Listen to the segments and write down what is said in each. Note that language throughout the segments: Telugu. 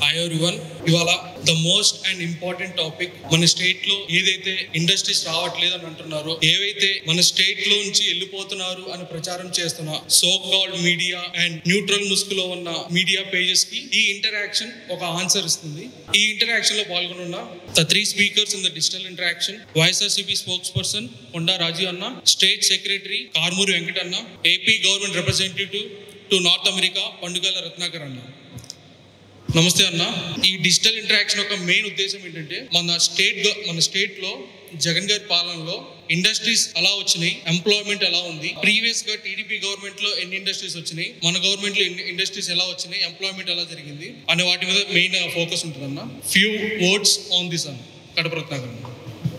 హాయ్ వన్ ఇవాళ the most and important topic మన స్టేట్ లో ఏదైతే ఇండస్ట్రీస్ రావట్లేదు అని అంటున్నారో ఏవైతే మన స్టేట్ లో నుంచి వెళ్ళిపోతున్నారు అని ప్రచారం చేస్తున్న so called media and neutral ముసుగులో ఉన్న మీడియా పేజెస్ కి ఈ ఇంటరాక్షన్ ఒక ఆన్సర్ ఇస్తుంది ఈ ఇంటరాక్షన్ లో పాల్గొనున్న the three speakers in the digital interaction YSRCP spokesperson Konda Rajiv అన్న స్టేట్ సెక్రటరీ కార్మూరి వెంకట అన్న AP government representative to North America Pandugala Ratnakar అన్న నమస్తే అన్న ఈ డిజిటల్ ఇంటరాక్షన్ యొక్క మెయిన్ ఉద్దేశం ఏంటంటే మన స్టేట్ గ- మన స్టేట్ లో జగన్ గారి పాలనలో ఇండస్ట్రీస్ ఎలా వచ్చినాయి ఎంప్లాయ్మెంట్ ఎలా ఉంది ప్రీవియస్ గా టీడీపీ గవర్నమెంట్ లో ఎన్ని ఇండస్ట్రీస్ వచ్చినాయి మన గవర్నమెంట్ లో ఎన్ని ఇండస్ట్రీస్ ఎలా వచ్చినాయి ఎంప్లాయ్మెంట్ ఎలా జరిగింది అనే వాటి మీద మెయిన్ ఫోకస్ ఉంటుంది అన్న ఫ్యూ వర్డ్స్ ఆన్ దిస్ అన్న కడప రత్నాకర్ అన్న.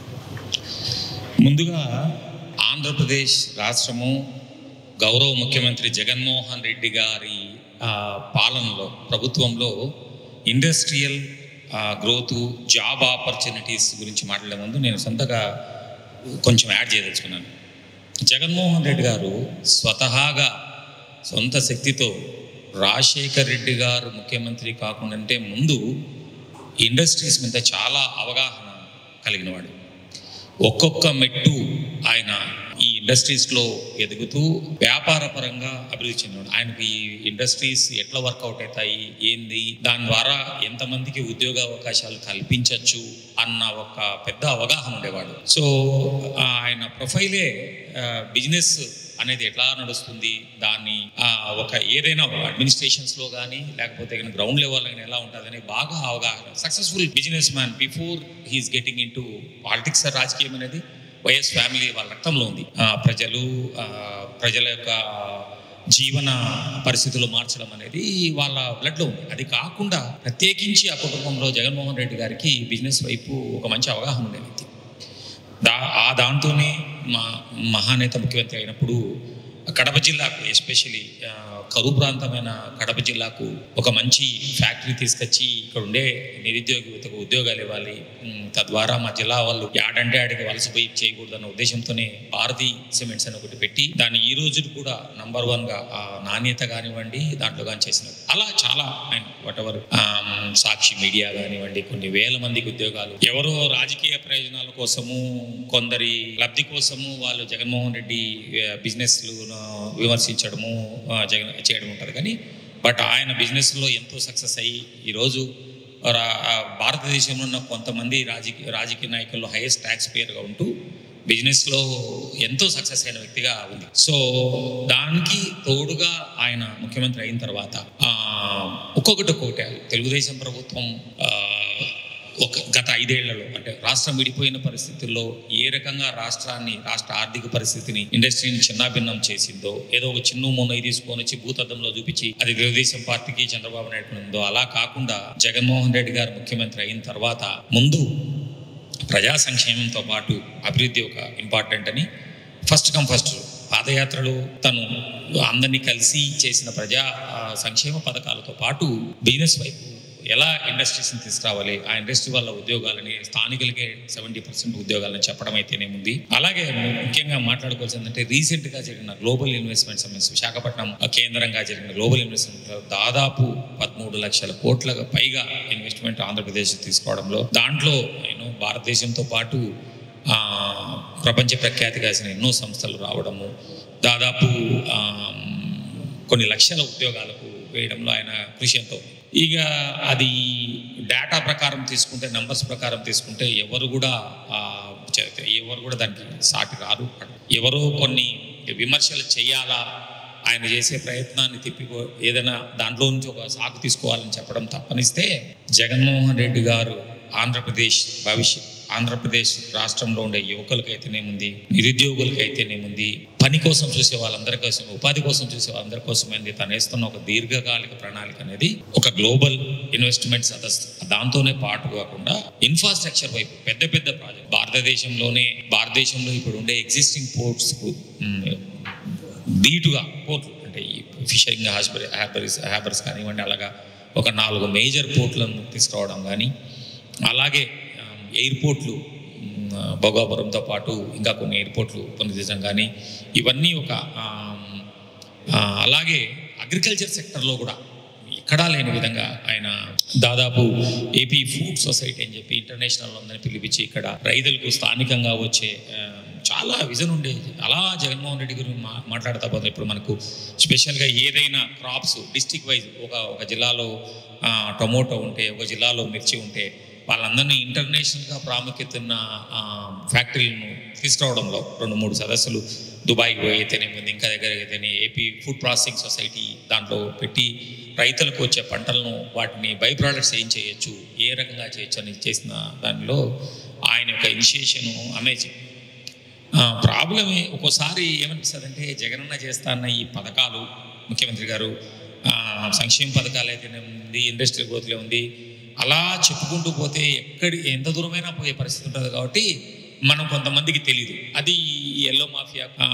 ముందుగా ఆంధ్రప్రదేశ్ రాష్ట్రము గౌరవ ముఖ్యమంత్రి జగన్మోహన్ రెడ్డి గారి ఆ, పాలనలో ప్రభుత్వంలో ఇండస్ట్రియల్ గ్రోత్ జాబ్ ఆపర్చునిటీస్ గురించి మాట్లాడే ముందు నేను సొంతగా కొంచెం యాడ్ చేయదలుచుకున్నాను జగన్మోహన్ రెడ్డి గారు స్వతహాగా సొంత శక్తితో రాజశేఖర్ రెడ్డి గారు ముఖ్యమంత్రి కాకుండా ముందు ఇండస్ట్రీస్ మీద చాలా అవగాహన కలిగినవాడు ఒక్కొక్క మెట్టు ఆయన ఈ ఇండస్ట్రీస్లో ఎదుగుతూ వ్యాపార పరంగా అభివృద్ధి చెందాడు ఆయనకి ఈ ఇండస్ట్రీస్ ఎట్లా వర్కౌట్ అవుతాయి ఏంది దాని ద్వారా ఎంతమందికి ఉద్యోగ అవకాశాలు కల్పించవచ్చు అన్న ఒక పెద్ద అవగాహన ఉండేవాడు సో ఆ, ఆయన ప్రొఫైలే బిజినెస్ అనేది ఎట్లా నడుస్తుంది దాన్ని ఆ, ఒక ఏదైనా అడ్మినిస్ట్రేషన్స్ లో కానీ లేకపోతే గ్రౌండ్ లెవెల్ కానీ ఎలా ఉంటుందని బాగా అవగాహన successful business man before his getting in to politics రాజకీయం అనేది వైఎస్ ఫ్యామిలీ వాళ్ళ రక్తంలో ఉంది ఆ, ప్రజలు ఆ, ప్రజల యొక్క జీవన పరిస్థితులు మార్చడం అనేది వాళ్ళ బ్లడ్లో ఉంది అది కాకుండా ప్రత్యేకించి ఆ కుటుంబంలో జగన్మోహన్ రెడ్డి గారికి బిజినెస్ వైపు ఒక మంచి అవగాహన ఉండే వ్యక్తి దా ఆ దాంతోనే మా మహానేత ముఖ్యమంత్రి అయినప్పుడు కడప జిల్లాకు ఎస్పెషలీ కరువు ప్రాంతమైన కడప జిల్లాకు ఒక మంచి ఫ్యాక్టరీ తీసుకొచ్చి ఇక్కడ ఉండే నిరుద్యోగ యువతకు ఉద్యోగాలు ఇవ్వాలి ఉమ్, తద్వారా మా జిల్లా వాళ్ళు యాడంటే ఆడికి వలసపోయి చేయకూడదన్న ఉద్దేశంతోనే భారతీ సిమెంట్స్ అని ఒకటి పెట్టి దాన్ని ఈ రోజు కూడా నంబర్ వన్ గా ఆ నాణ్యత కానివ్వండి దాంట్లో కానీ చేసినారు అలా చాలా ఆయన వాట్ ఎవర్ సాక్షి మీడియా కానివ్వండి కొన్ని వేల మందికి ఉద్యోగాలు ఎవరో రాజకీయ ప్రయోజనాల కోసము కొందరి లబ్ధి కోసము వాళ్ళు జగన్మోహన్ రెడ్డి బిజినెస్లు విమర్శించడము ఆ, జగన్ చేయడం ఉంటుంది కానీ బట్ ఆయన బిజినెస్లో ఎంతో సక్సెస్ అయ్యి ఈరోజు రా- ఆ, భారతదేశంలో ఉన్న కొంతమంది రాజకీయ రాజకీయ నాయకుల్లో హైయెస్ట్ ట్యాక్స్ పేరుగా ఉంటూ బిజినెస్లో ఎంతో సక్సెస్ అయిన వ్యక్తిగా ఉంది సో దానికి తోడుగా ఆయన ముఖ్యమంత్రి అయిన తర్వాత ఆ, ఒక్కొక్కటి ఒక్కొక్కటి తెలుగుదేశం ప్రభుత్వం ఆ, ఒక గత ఐదేళ్లలో అంటే రాష్ట్రం విడిపోయిన పరిస్థితుల్లో ఏ రకంగా రాష్ట్రాన్ని రాష్ట్ర ఆర్థిక పరిస్థితిని ఇండస్ట్రీని చిన్నాభిన్నం చేసిందో ఏదో ఒక చిన్న మొన్న తీసుకొని వచ్చి భూతద్దంలో చూపించి అది తెలుగుదేశం పార్టీకి చంద్రబాబు నాయుడు ఉందో అలా కాకుండా జగన్మోహన్ రెడ్డి గారు ముఖ్యమంత్రి అయిన తర్వాత ముందు ప్రజా సంక్షేమంతో పాటు అభివృద్ధి ఒక ఇంపార్టెంట్ అని ఫస్ట్ కమ్ ఫస్ట్ పాదయాత్రలు తను అందరినీ కలిసి చేసిన ప్రజా ఆ, సంక్షేమ పథకాలతో పాటు బిజినెస్ వైపు ఎలా ఇండస్ట్రీస్ని తీసుకురావాలి ఆ ఇండస్ట్రీ వల్ల ఉద్యోగాలని స్థానికులకే సెవెంటీ పర్సెంట్ ఉద్యోగాలని చెప్పడం అయితేనేముంది అలాగే ముఖ్యంగా మాట్లాడుకోవాల్సిందంటే రీసెంట్గా జరిగిన గ్లోబల్ ఇన్వెస్ట్మెంట్ సమ్మిట్స్ విశాఖపట్నం కేంద్రంగా జరిగిన గ్లోబల్ ఇన్వెస్ట్మెంట్ దాదాపు పదమూడు లక్షల కోట్ల పైగా ఇన్వెస్ట్మెంట్ ఆంధ్రప్రదేశ్ తీసుకోవడంలో దాంట్లో నేను భారతదేశంతో పాటు ఆ, ప్రపంచ ప్రఖ్యాతి కాసిన ఎన్నో సంస్థలు రావడము దాదాపు ఆ, కొన్ని లక్షల ఉద్యోగాలకు వేయడంలో ఆయన కృషి ఎంతో ఉంది. ఇక అది డేటా ప్రకారం తీసుకుంటే నంబర్స్ ప్రకారం తీసుకుంటే ఎవరు కూడా ఆ, చ- ఎవరు కూడా దానికి సాటి రారు ఎవరో కొన్ని విమర్శలు చేయాలా ఆయన చేసే ప్రయత్నాన్ని తిప్పికో ఏదైనా దాంట్లో నుంచి ఒక సాకు తీసుకోవాలని చెప్పడం తప్పనిస్తే జగన్మోహన్ రెడ్డి గారు ఆంధ్రప్రదేశ్ భవిష్యత్ ఆంధ్రప్రదేశ్ రాష్ట్రంలో ఉండే యువకులకైతేనేముంది నిరుద్యోగులకైతేనేముంది పని కోసం చూసే వాళ్ళందరి కోసం ఉపాధి కోసం చూసే వాళ్ళందరి కోసం అనేది తను వేస్తున్న ఒక దీర్ఘకాలిక ప్రణాళిక అనేది ఒక గ్లోబల్ ఇన్వెస్ట్మెంట్ సదస్సు దాంతోనే పాటు కాకుండా ఇన్ఫ్రాస్ట్రక్చర్ వైపు పెద్ద పెద్ద ప్రాజెక్ట్ భారతదేశంలోనే భారతదేశంలో ఇప్పుడు ఉండే ఎగ్జిస్టింగ్ పోర్ట్స్ ధీటుగా పోర్ట్లు అంటే ఈ ఫిషరింగ్ హాస్పరి హ్యాబరీస్ హ్యాబర్స్ కానివ్వండి అలాగా ఒక నాలుగు మేజర్ పోర్ట్లను తీసుకురావడం కానీ అలాగే ఆ, ఎయిర్పోర్ట్లు ఉమ్, ఆ, భోగాపురంతో పాటు ఇంకా కొన్ని ఎయిర్పోర్ట్లు పొందించడం కానీ ఇవన్నీ ఒక ఆ, ఆ, అలాగే అగ్రికల్చర్ సెక్టర్లో కూడా ఎక్కడా లేని విధంగా ఆయన దాదాపు ఏపీ ఫుడ్ సొసైటీ అని చెప్పి ఇంటర్నేషనల్ ఉందని పిలిపించి ఇక్కడ రైతులకు స్థానికంగా వచ్చే ఆ, చాలా విజన్ ఉండేది అలా జగన్మోహన్ రెడ్డి గారు మా మాట్లాడుతా పోతే ఇప్పుడు మనకు స్పెషల్గా ఏదైనా క్రాప్స్ డిస్టిక్ వైజ్ ఒక ఒక జిల్లాలో ఆ, టొమాటో ఉంటే ఒక జిల్లాలో మిర్చి ఉంటే వాళ్ళందరినీ ఇంటర్నేషనల్గా ప్రాముఖ్యత ఉన్న ఆ, ఫ్యాక్టరీలను తీసుకురావడంలో రెండు మూడు సదస్సులు దుబాయ్కి పోయి అయితేనేమి ఇంకా దగ్గర అయితేనే ఏపీ ఫుడ్ ప్రాసెసింగ్ సొసైటీ దాంట్లో పెట్టి రైతులకు వచ్చే పంటలను వాటిని బై ప్రోడక్ట్స్ ఏం చేయొచ్చు ఏ రకంగా చేయొచ్చు అని చేసిన దానిలో ఆయన యొక్క ఇనిషియేషను అమేజింగ్ ప్రాబ్లమే ఒక్కోసారి ఏమనిపిస్తుంది అంటే జగనన్న చేస్తా అన్న ఈ పథకాలు ముఖ్యమంత్రి గారు ఆ, సంక్షేమ పథకాలు అయితేనే ఉంది ఇండస్ట్రియల్ గ్రోత్లో ఉంది అలా చెప్పుకుంటూ పోతే ఎక్కడి ఎంత దూరమైనా పోయే పరిస్థితి ఉంటుంది కాబట్టి మనం కొంతమందికి తెలియదు అది ఈ ఎల్లో మాఫియా ఆ,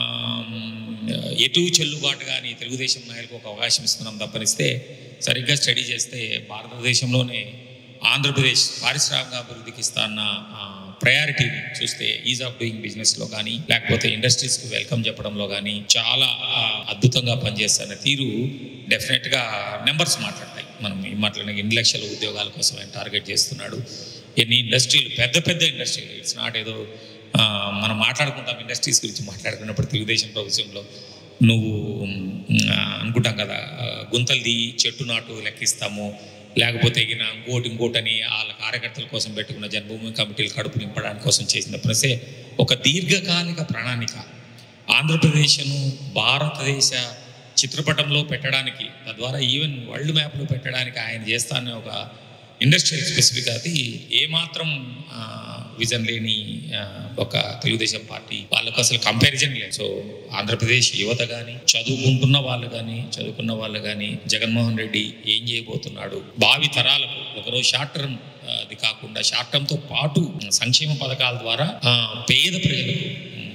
ఎటు చెల్లుబాటు కానీ తెలుగుదేశం నాయకులకు ఒక అవకాశం ఇస్తున్నాం తప్పనిస్తే సరిగ్గా స్టడీ చేస్తే భారతదేశంలోనే ఆంధ్రప్రదేశ్ పారిశ్రామిక అభివృద్ధికి ఇస్తాన్న ప్రయారిటీని చూస్తే ఈజ్ ఆఫ్ డూయింగ్ బిజినెస్లో కానీ లేకపోతే ఇండస్ట్రీస్కి వెల్కమ్ చెప్పడంలో కానీ చాలా ఆ, అద్భుతంగా పనిచేస్తున్న తీరు డెఫినెట్గా నెంబర్స్ మాట్లాడతాయి మనం ఈ మాట్లాడిన ఎన్ని లక్షల ఉద్యోగాల కోసం ఆయన టార్గెట్ చేస్తున్నాడు ఎన్ని ఇండస్ట్రీలు పెద్ద పెద్ద ఇండస్ట్రీలు ఇట్స్ నాట్ ఏదో ఆ, మనం మాట్లాడుకుంటాం ఇండస్ట్రీస్ గురించి మాట్లాడుకున్నప్పుడు తెలుగుదేశం ప్రభుత్వంలో నువ్వు మ్, ఆ, అనుకుంటాం కదా ఆ, గుంతలది చెట్టు నాటు లెక్కిస్తాము లేకపోతే ఇగిన ఇంకోటి ఇంకోటి అని వాళ్ళ కార్యకర్తల కోసం పెట్టుకున్న జన్మభూమి కమిటీలు కడుపు నింపడానికి కోసం చేసిన ప్రసే ఒక దీర్ఘకాలిక ప్రణాళిక ఆంధ్రప్రదేశ్ను భారతదేశ చిత్రపటంలో పెట్టడానికి తద్వారా ఈవెన్ వరల్డ్ మ్యాప్లో పెట్టడానికి ఆయన చేస్తానే ఒక ఇండస్ట్రియల్ స్పెసిఫిక్ అది ఏమాత్రం ఆ, విజన్ లేని ఆ, ఒక తెలుగుదేశం పార్టీ వాళ్ళకు అసలు కంపారిజన్ లేదు సో ఆంధ్రప్రదేశ్ యువత కానీ చదువుకుంటున్న వాళ్ళు కానీ చదువుకున్న వాళ్ళు కానీ జగన్మోహన్ రెడ్డి ఏం చేయబోతున్నాడు భావి తరాలకు ఒకరోజు షార్ట్ టర్మ్ అది కాకుండా షార్ట్ టర్మ్తో పాటు సంక్షేమ పథకాల ద్వారా ఆ, పేద ప్రజలకు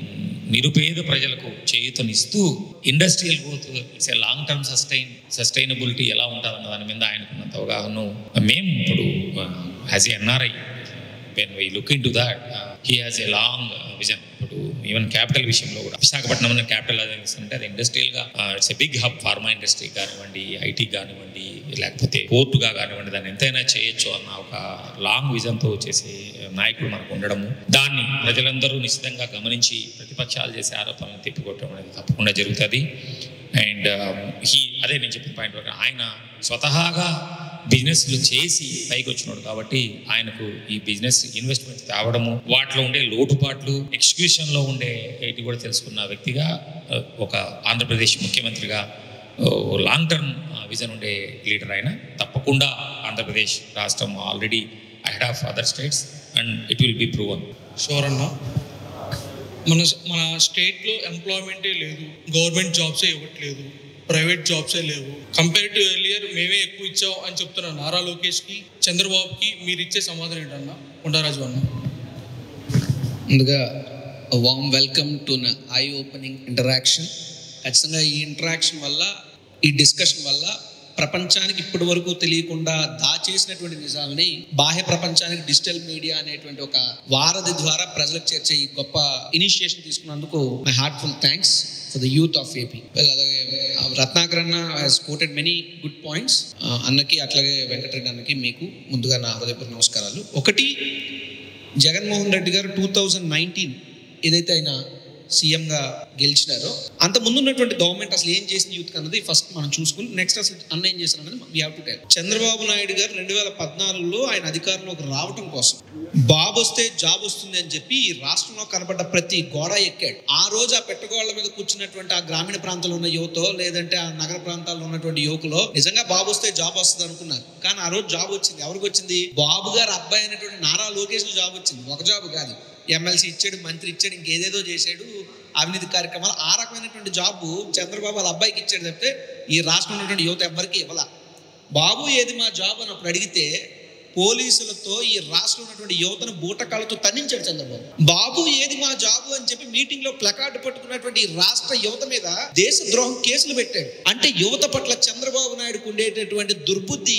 నిరుపేద ప్రజలకు చేయూతనిస్తూ industrial growth it's a long term sustain sustainability ఎలా ఉంటుందన్న దాని మీద ఆయనకున్నంత అవగాహన మేము ఇప్పుడు as a NRI when we look in to that he has a long vision ఇప్పుడు ఈవెన్ క్యాపిటల్ విషయంలో కూడా విశాఖపట్నం అన్న క్యాపిటల్ అంటే అది ఇండస్ట్రియల్గా it's a big hub pharma industry కానివ్వండి ఐటీ కానివ్వండి లేకపోతే పోర్టుగా కానివ్వండి దాన్ని ఎంతైనా చేయొచ్చు అన్న ఒక లాంగ్ విజన్తో చేసే నాయకుడు మనకు ఉండడము దాన్ని ప్రజలందరూ నిశ్చితంగా గమనించి ప్రతిపక్షాలు చేసే ఆరోపణలను తిప్పికొట్టడం అనేది తప్పకుండా జరుగుతుంది అండ్ హీ అదే నేను చెప్పిన పాయింట్ వరకు ఆయన స్వతహాగా బిజినెస్లు చేసి పైకి వచ్చినాడు కాబట్టి ఆయనకు ఈ బిజినెస్ ఇన్వెస్ట్మెంట్ తేవడము వాటిలో ఉండే లోటుపాట్లు ఎగ్జిక్యూషన్లో ఉండే ఏంటి కూడా తెలుసుకున్న వ్యక్తిగా ఆ, ఒక ఆంధ్రప్రదేశ్ ముఖ్యమంత్రిగా లాంగ్ టర్మ్ విజన్ ఉండే లీడర్ ఆయన తప్పకుండా ఆంధ్రప్రదేశ్ రాష్ట్రం already ahead of other states and it will be proven sure అన్న మన మన స్టేట్లో ఎంప్లాయ్మెంటే లేదు గవర్నమెంట్ జాబ్సే ఇవ్వట్లేదు ప్రైవేట్ జాబ్సే లేవు కంపేర్ టు ఎర్లియర్ మేమే ఎక్కువ ఇచ్చాం అని చెప్తున్న నారా లోకేష్కి చంద్రబాబుకి మీరు ఇచ్చే సమాధానం ఏంటన్నా కొండరాజు అన్న ముందుగా warm welcome to I opening interaction ఖచ్చితంగా ఈ ఇంటరాక్షన్ వల్ల ఈ డిస్కషన్ వల్ల ప్రపంచానికి ఇప్పటి వరకు తెలియకుండా దాచేసినటువంటి నిజాలని బాహ్య ప్రపంచానికి డిజిటల్ మీడియా అనేటువంటి ఒక వారధి ద్వారా ప్రజలకు చేర్చే ఈ గొప్ప ఇనిషియేషన్ తీసుకున్నందుకు my heartful thanks for the youth of AP అలాగే రత్నాకర్ అన్న has quoted many good points అన్నకి అట్లాగే వెంకటరెడ్డి అన్నకి మీకు ముందుగా నా హృదయపూర్వక నమస్కారాలు ఒకటి జగన్మోహన్ రెడ్డి గారు టూ థౌజండ్ నైన్టీన్ ఏదైతే ఆయన సీఎంగా గెలిచినారో అంత ముందు ఉన్నటువంటి గవర్నమెంట్ అసలు ఏం చేసింది యూత్ అన్నది ఫస్ట్ మనం చూసుకుని నెక్స్ట్ అసలు అన్న ఏం చేశారు అన్నది we have to tell Chandrababu Naidu garu రెండు వేల పద్నాలుగులో ఆయన అధికారంలోకి రావటం కోసం బాబు వస్తే జాబ్ వస్తుంది అని చెప్పి ఈ రాష్ట్రంలో కనబడ్డ ప్రతి గోడ ఎక్కాడు ఆ రోజు ఆ పెట్టగోళ్ల మీద కూర్చున్నటువంటి ఆ గ్రామీణ ప్రాంతాల్లో ఉన్న యువతో లేదంటే ఆ నగర ప్రాంతాల్లో ఉన్నటువంటి యువకులో నిజంగా బాబు వస్తే జాబ్ వస్తుంది అనుకున్నారు కానీ ఆ రోజు జాబ్ వచ్చింది ఎవరికి వచ్చింది బాబు గారు అబ్బాయి అయినటువంటి నారా లోకేష్ జాబ్ వచ్చింది ఒక జాబ్ కాదు ఎమ్మెల్సీ ఇచ్చాడు మంత్రి ఇచ్చాడు ఇంకేదేదో చేశాడు అవినీతి కార్యక్రమాలు ఆ రకమైనటువంటి జాబ్ చంద్రబాబు వాళ్ళ అబ్బాయికి ఇచ్చాడు తప్పితే ఈ రాష్ట్రంలో ఉన్నటువంటి యువత ఎవ్వరికి ఇవ్వాల బాబు ఏది మా జాబ్ అని అప్పుడు అడిగితే పోలీసులతో ఈ రాష్ట్రంలో ఉన్నటువంటి యువతను బూటకాలతో తన్నించాడు చంద్రబాబు బాబు ఏది మా జాబు అని చెప్పి మీటింగ్ లో ప్లకార్డు పట్టుకున్నటువంటి ఈ రాష్ట్ర యువత మీద దేశ ద్రోహం కేసులు పెట్టాడు అంటే యువత పట్ల చంద్రబాబు నాయుడుకు ఉండేటటువంటి దుర్బుద్ధి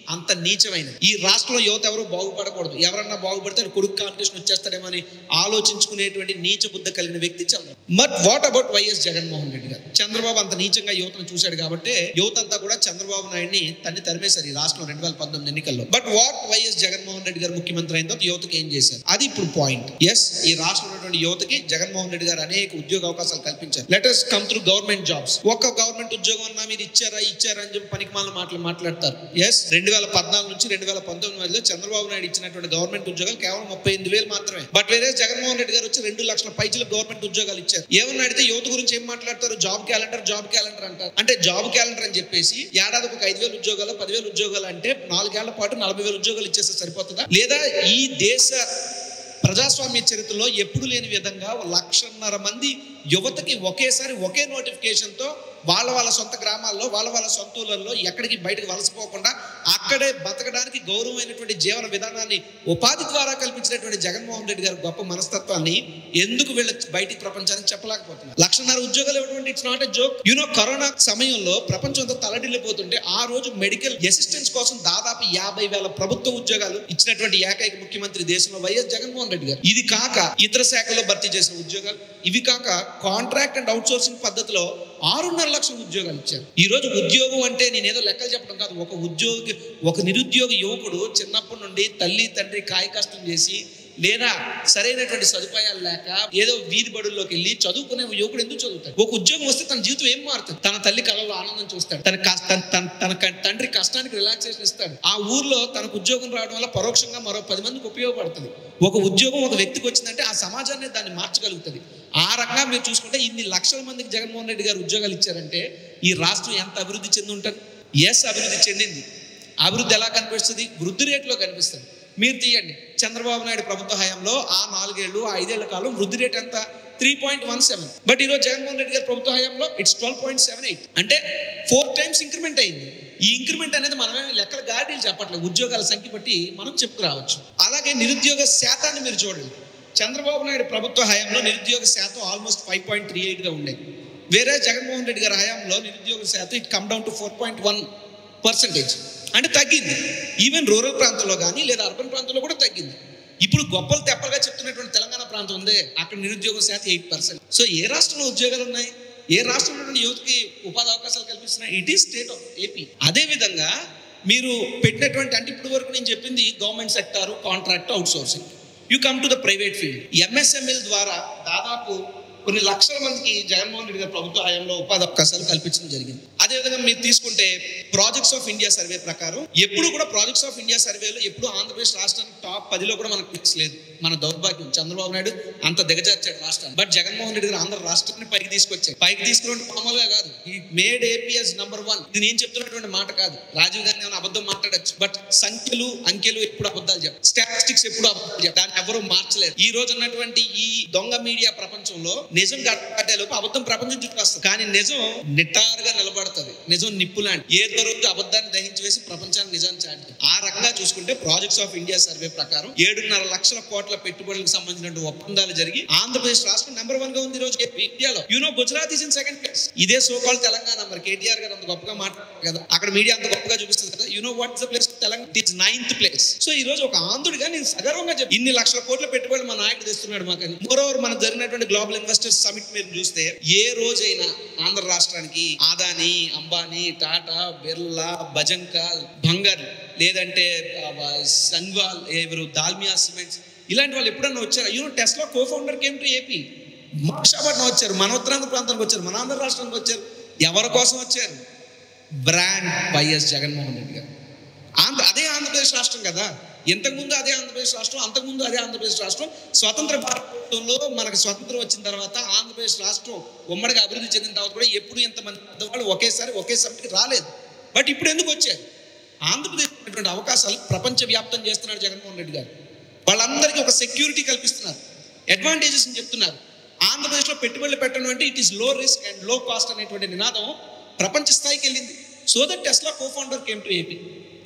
అంత నీచమైనది ఈ రాష్ట్రంలో యువత ఎవరు బాగుపడకూడదు ఎవరన్నా బాగుపడితే వాడు కొడుకు కాంపిటీషన్ వచ్చేస్తాడేమో అని ఆలోచించుకునేటువంటి నీచ బుద్ధ కలిగిన వ్యక్తి Chandrababu but what about YS Jaganmohan Reddy garu Chandrababu అంత నీచంగా యువతను చూశాడు కాబట్టి యువత అంతా కూడా చంద్రబాబు నాయుడిని తన్ని తరిమేశారు ఈ రాష్ట్రంలో రెండు వేల పంతొమ్మిది ఎన్నికల్లో బట్ వాట్ వైఎస్ జగన్మోహన్ రెడ్డి గారు ముఖ్యమంత్రి అయిన తర్వాత యువతకి ఏం చేశారు అది ఇప్పుడు పాయింట్ ఎస్ ఈ రాష్ట్రంలో ఉన్నటువంటి యువతకి జగన్మోహన్ రెడ్డి గారు అనేక ఉద్యోగ అవకాశాలు కల్పించారు let us come through government jobs ఒక్క గవర్నమెంట్ ఉద్యోగం అన్నా మీరు ఇచ్చారా ఇచ్చారా అని చెప్పి పనికి మాల మాటలు మాట్లాడతారు ఎస్ రెండు వేల పద్నాలుగు నుంచి రెండు వేల పంతొమ్మిది మధ్యలో చంద్రబాబు నాయుడు ఇచ్చినటువంటి గవర్నమెంట్ ఉద్యోగాలు కేవలం ముప్పై ఎనిమిది వేలు మాత్రమే బట్ వేరే జగన్మోహన్ రెడ్డి గారు వచ్చి రెండు లక్షల పైచలకు గవర్నమెంట్ ఉద్యోగాలు ఇచ్చారు ఏమన్నా అడిగితే యువత గురించి ఏం మాట్లాడతారు జాబ్ క్యాలెండర్ జాబ్ క్యాలెండర్ అంటారు అంటే జాబ్ క్యాలెండర్ అని చెప్పేసి ఏడాదికి ఒక ఐదు వేలు ఉద్యోగాలు పదివేలు ఉద్యోగాలు అంటే నాలుగేళ్ల పాటు నలభై వేల ఉద్యోగాలు ఇచ్చేస్తే సరిపోతుందా లేదా ఈ దేశ ప్రజాస్వామ్య చరిత్రలో ఎప్పుడు లేని విధంగా లక్షన్నర మంది యువతకి ఒకేసారి ఒకే నోటిఫికేషన్తో వాళ్ళ వాళ్ళ సొంత గ్రామాల్లో వాళ్ళ వాళ్ళ సొంత ఊళ్ళల్లో ఎక్కడికి బయటకు వలసపోకుండా అక్కడే బతకడానికి గౌరవమైనటువంటి జీవన విధానాన్ని ఉపాధి ద్వారా కల్పించినటువంటి జగన్మోహన్ రెడ్డి గారి గొప్ప మనస్తత్వాన్ని ఎందుకు వీళ్ళ బయటికి ప్రపంచానికి చెప్పలేకపోతున్నారు లక్షన్నర ఉద్యోగాలు ఇవ్వడం it's not a joke you know corona సమయంలో ప్రపంచం అంతా తలడిల్లిపోతుంటే ఆ రోజు మెడికల్ అసిస్టెన్స్ కోసం దాదాపు యాభై వేల ప్రభుత్వ ఉద్యోగాలు ఇచ్చినటువంటి ఏకైక ముఖ్యమంత్రి దేశంలో వైఎస్ జగన్మోహన్ రెడ్డి గారు ఇది కాక ఇతర శాఖల్లో భర్తీ చేసిన ఉద్యోగాలు ఇవి కాక కాంట్రాక్ట్ అండ్ అవుట్ సోర్సింగ్ పద్ధతిలో ఆరున్నర లక్షల ఉద్యోగాలు ఇచ్చారు ఈ రోజు ఉద్యోగం అంటే నేను ఏదో లెక్కలు చెప్పడం కాదు ఒక ఉద్యోగి ఒక నిరుద్యోగ యువకుడు చిన్నప్పటి నుండి తల్లి తండ్రి కాయ కష్టం చేసి లేదా సరైనటువంటి సదుపాయాలు లేక ఏదో వీధి బడుల్లోకి వెళ్ళి చదువుకునే యువకుడు ఎందుకు చదువుతాడు ఒక ఉద్యోగం వస్తే తన జీవితం ఏం మారుతుంది తన తల్లి కళలో ఆనందం చూస్తాడు తన కష్ట- తన- తన తన క- తండ్రి కష్టానికి రిలాక్సేషన్ ఇస్తాడు ఆ ఊర్లో తనకు ఉద్యోగం రావడం వల్ల పరోక్షంగా మరో పది మందికి ఉపయోగపడుతుంది ఒక ఉద్యోగం ఒక వ్యక్తికి వచ్చిందంటే ఆ సమాజాన్ని దాన్ని మార్చగలుగుతుంది ఆ రకంగా మీరు చూసుకుంటే ఇన్ని లక్షల మందికి జగన్మోహన్ రెడ్డి గారు ఉద్యోగాలు ఇచ్చారంటే ఈ రాష్ట్రం ఎంత అభివృద్ధి చెంది ఉంటుంది ఎస్ అభివృద్ధి చెందింది అభివృద్ధి ఎలా కనిపిస్తుంది వృద్ధి రేట్లో కనిపిస్తుంది మీరు తీయండి చంద్రబాబు నాయుడు ప్రభుత్వ హయాంలో ఆ నాలుగేళ్లు ఆ ఐదేళ్ల కాలం వృద్ధి రేట్ ఎంత three point one seven but ఈరోజు జగన్మోహన్ రెడ్డి గారి ప్రభుత్వ హయాంలో it's twelve point seven eight అంటే ఫోర్ టైమ్స్ ఇంక్రిమెంట్ అయింది ఈ ఇంక్రిమెంట్ అనేది మనమే లెక్కల గాడిలు చెప్పట్లేదు ఉద్యోగాల సంఖ్య బట్టి మనం చెప్పుకురావచ్చు అలాగే నిరుద్యోగ శాతాన్ని మీరు చూడండి చంద్రబాబు నాయుడు ప్రభుత్వ హయాంలో నిరుద్యోగ శాతం ఆల్మోస్ట్ ఫైవ్ పాయింట్ త్రీ ఎయిట్గా ఉండేది వేరే జగన్మోహన్ రెడ్డి గారి హయాంలో నిరుద్యోగ శాతం it come down to four point one percentage అంటే తగ్గింది ఈవెన్ రూరల్ ప్రాంతంలో కానీ లేదా అర్బన్ ప్రాంతంలో కూడా తగ్గింది ఇప్పుడు గొప్పలు తెప్పలుగా చెప్తున్నటువంటి తెలంగాణ ప్రాంతం ఉందే అక్కడ నిరుద్యోగ శాతం ఎయిట్ పర్సెంట్ సో ఏ రాష్ట్రంలో ఉద్యోగాలు ఉన్నాయి ఏ రాష్ట్రంలో నుండి యువతకి ఉపాధి అవకాశాలు కల్పిస్తున్నాయి it is state of AP అదే విధంగా మీరు పెట్టినటువంటి అంటే ఇప్పుడు వరకు నేను చెప్పింది government sector contract outsourcing you come to the private field MSML ద్వారా దాదాపు కొన్ని లక్షల మందికి జగన్మోహన్ రెడ్డి గారి ప్రభుత్వ హయాంలో ఉపాధి అవకాశాలు కల్పించడం జరిగింది అదేవిధంగా మీరు తీసుకుంటే ప్రాజెక్ట్స్ ఆఫ్ ఇండియా సర్వే ప్రకారం ఎప్పుడు కూడా ప్రాజెక్ట్స్ ఆఫ్ ఇండియా సర్వేలో ఎప్పుడు ఆంధ్రప్రదేశ్ రాష్ట్రానికి టాప్ పదిలో కూడా మనకు ప్లేస్ లేదు మన దౌర్భాగ్యం చంద్రబాబు నాయుడు అంత దిగజార్చాడు రాష్ట్రాన్ని బట్ జగన్మోహన్ రెడ్డి గారు ఆంధ్ర రాష్ట్రాన్ని పైకి తీసుకొచ్చాడు పైకి తీసుకుని మామూలుగా కాదు ఈ మేడ్ ఏపీఎస్ నంబర్ వన్ ఇది నేను చెప్తున్నటువంటి మాట కాదు రాజీవ్ గాంధీ ఏమైనా అబద్ధం మాట్లాడచ్చు బట్ సంఖ్యలు అంకెలు ఎప్పుడు అబద్ధాలు చెప్పారు స్టాటిస్టిక్స్ ఎప్పుడు అబద్ధాలు చెప్పారు దాన్ని ఎవరు మార్చలేరు ఈ రోజు ఉన్నటువంటి ఈ దొంగ మీడియా ప్రపంచంలో నిజం కట్టేలోపు అబద్ధం ప్రపంచం చుట్టూ వస్తుంది కానీ నిజం నిటారుగా నిలబడుతుంది నిజం నిప్పు లాంటి ఏదో రోజు అబద్ధాన్ని దహించి వేసి ప్రపంచాన్ని నిజాన్ని చాటి ఆ రకంగా చూసుకుంటే ప్రాజెక్ట్స్ ఆఫ్ ఇండియా సర్వే ప్రకారం ఏడున్నర లక్షల కోట్ల పెట్టుబడులకు సంబంధించిన ఒప్పందాలు జరిగి ఆంధ్రప్రదేశ్ రాష్ట్రం నెంబర్ వన్ గా ఉంది ఈ రోజు ఇండియాలో you know Gujarat is in second place ఇదే సోకాల్ తెలంగాణ మరి కేటీఆర్ గారు అంత గొప్పగా మాట్లాడారు కదా అక్కడ మీడియా అంత గొప్పగా చూపిస్తుంది కదా you know what the place Telangana it ninth place so ఈ రోజు ఒక ఆంధ్రుడిగా నేను సగర్వంగా చెప్పి ఇన్ని లక్షల కోట్ల పెట్టుబడులు మా నాయకుడు తెస్తున్నాడు మాకు మోర్ ఓవర్ మన జరిగినటువంటి గ్లోబల్ ఇన్వెస్టర్స్ సమిట్ మీరు చూస్తే ఏ రోజైనా ఆంధ్ర రాష్ట్రానికి ఆదాని అంబానీ టాటా బిర్లా బజంకాల్ బంగర్ లేదంటే ఆ, సన్వాల్ ఎవరు దాల్మియా సిమెంట్స్ ఇలాంటి వాళ్ళు ఎప్పుడన్నా వచ్చారు you know Tesla co founder came to AP మోక్షాపట్నం వచ్చారు మన ఉత్తరాంధ్ర ప్రాంతానికి వచ్చారు మన ఆంధ్ర రాష్ట్రానికి వచ్చారు ఎవరి కోసం వచ్చారు బ్రాండ్ వైఎస్ జగన్మోహన్ రెడ్డి గారు ఆంధ్ర అదే ఆంధ్రప్రదేశ్ రాష్ట్రం కదా ఇంతకుముందు అదే ఆంధ్రప్రదేశ్ రాష్ట్రం అంతకుముందు అదే ఆంధ్రప్రదేశ్ రాష్ట్రం స్వతంత్ర భారతంలో మనకు స్వతంత్రం వచ్చిన తర్వాత ఆంధ్రప్రదేశ్ రాష్ట్రం ఉమ్మడిగా అభివృద్ధి చెందిన తర్వాత కూడా ఎప్పుడు ఇంతమంది పెద్దవాళ్ళు ఒకేసారి ఒకే సభకి రాలేదు బట్ ఇప్పుడు ఎందుకు వచ్చారు ఆంధ్రప్రదేశ్ ఉన్నటువంటి అవకాశాలు ప్రపంచవ్యాప్తం చేస్తున్నాడు జగన్మోహన్ రెడ్డి గారు వాళ్ళందరికీ ఒక సెక్యూరిటీ కల్పిస్తున్నారు అడ్వాంటేజెస్ చెప్తున్నారు ఆంధ్రప్రదేశ్లో పెట్టుబడులు పెట్టడం అంటే it is low risk and low cost అనేటువంటి నినాదం ప్రపంచ స్థాయికి వెళ్ళింది so that Tesla co founder came to AP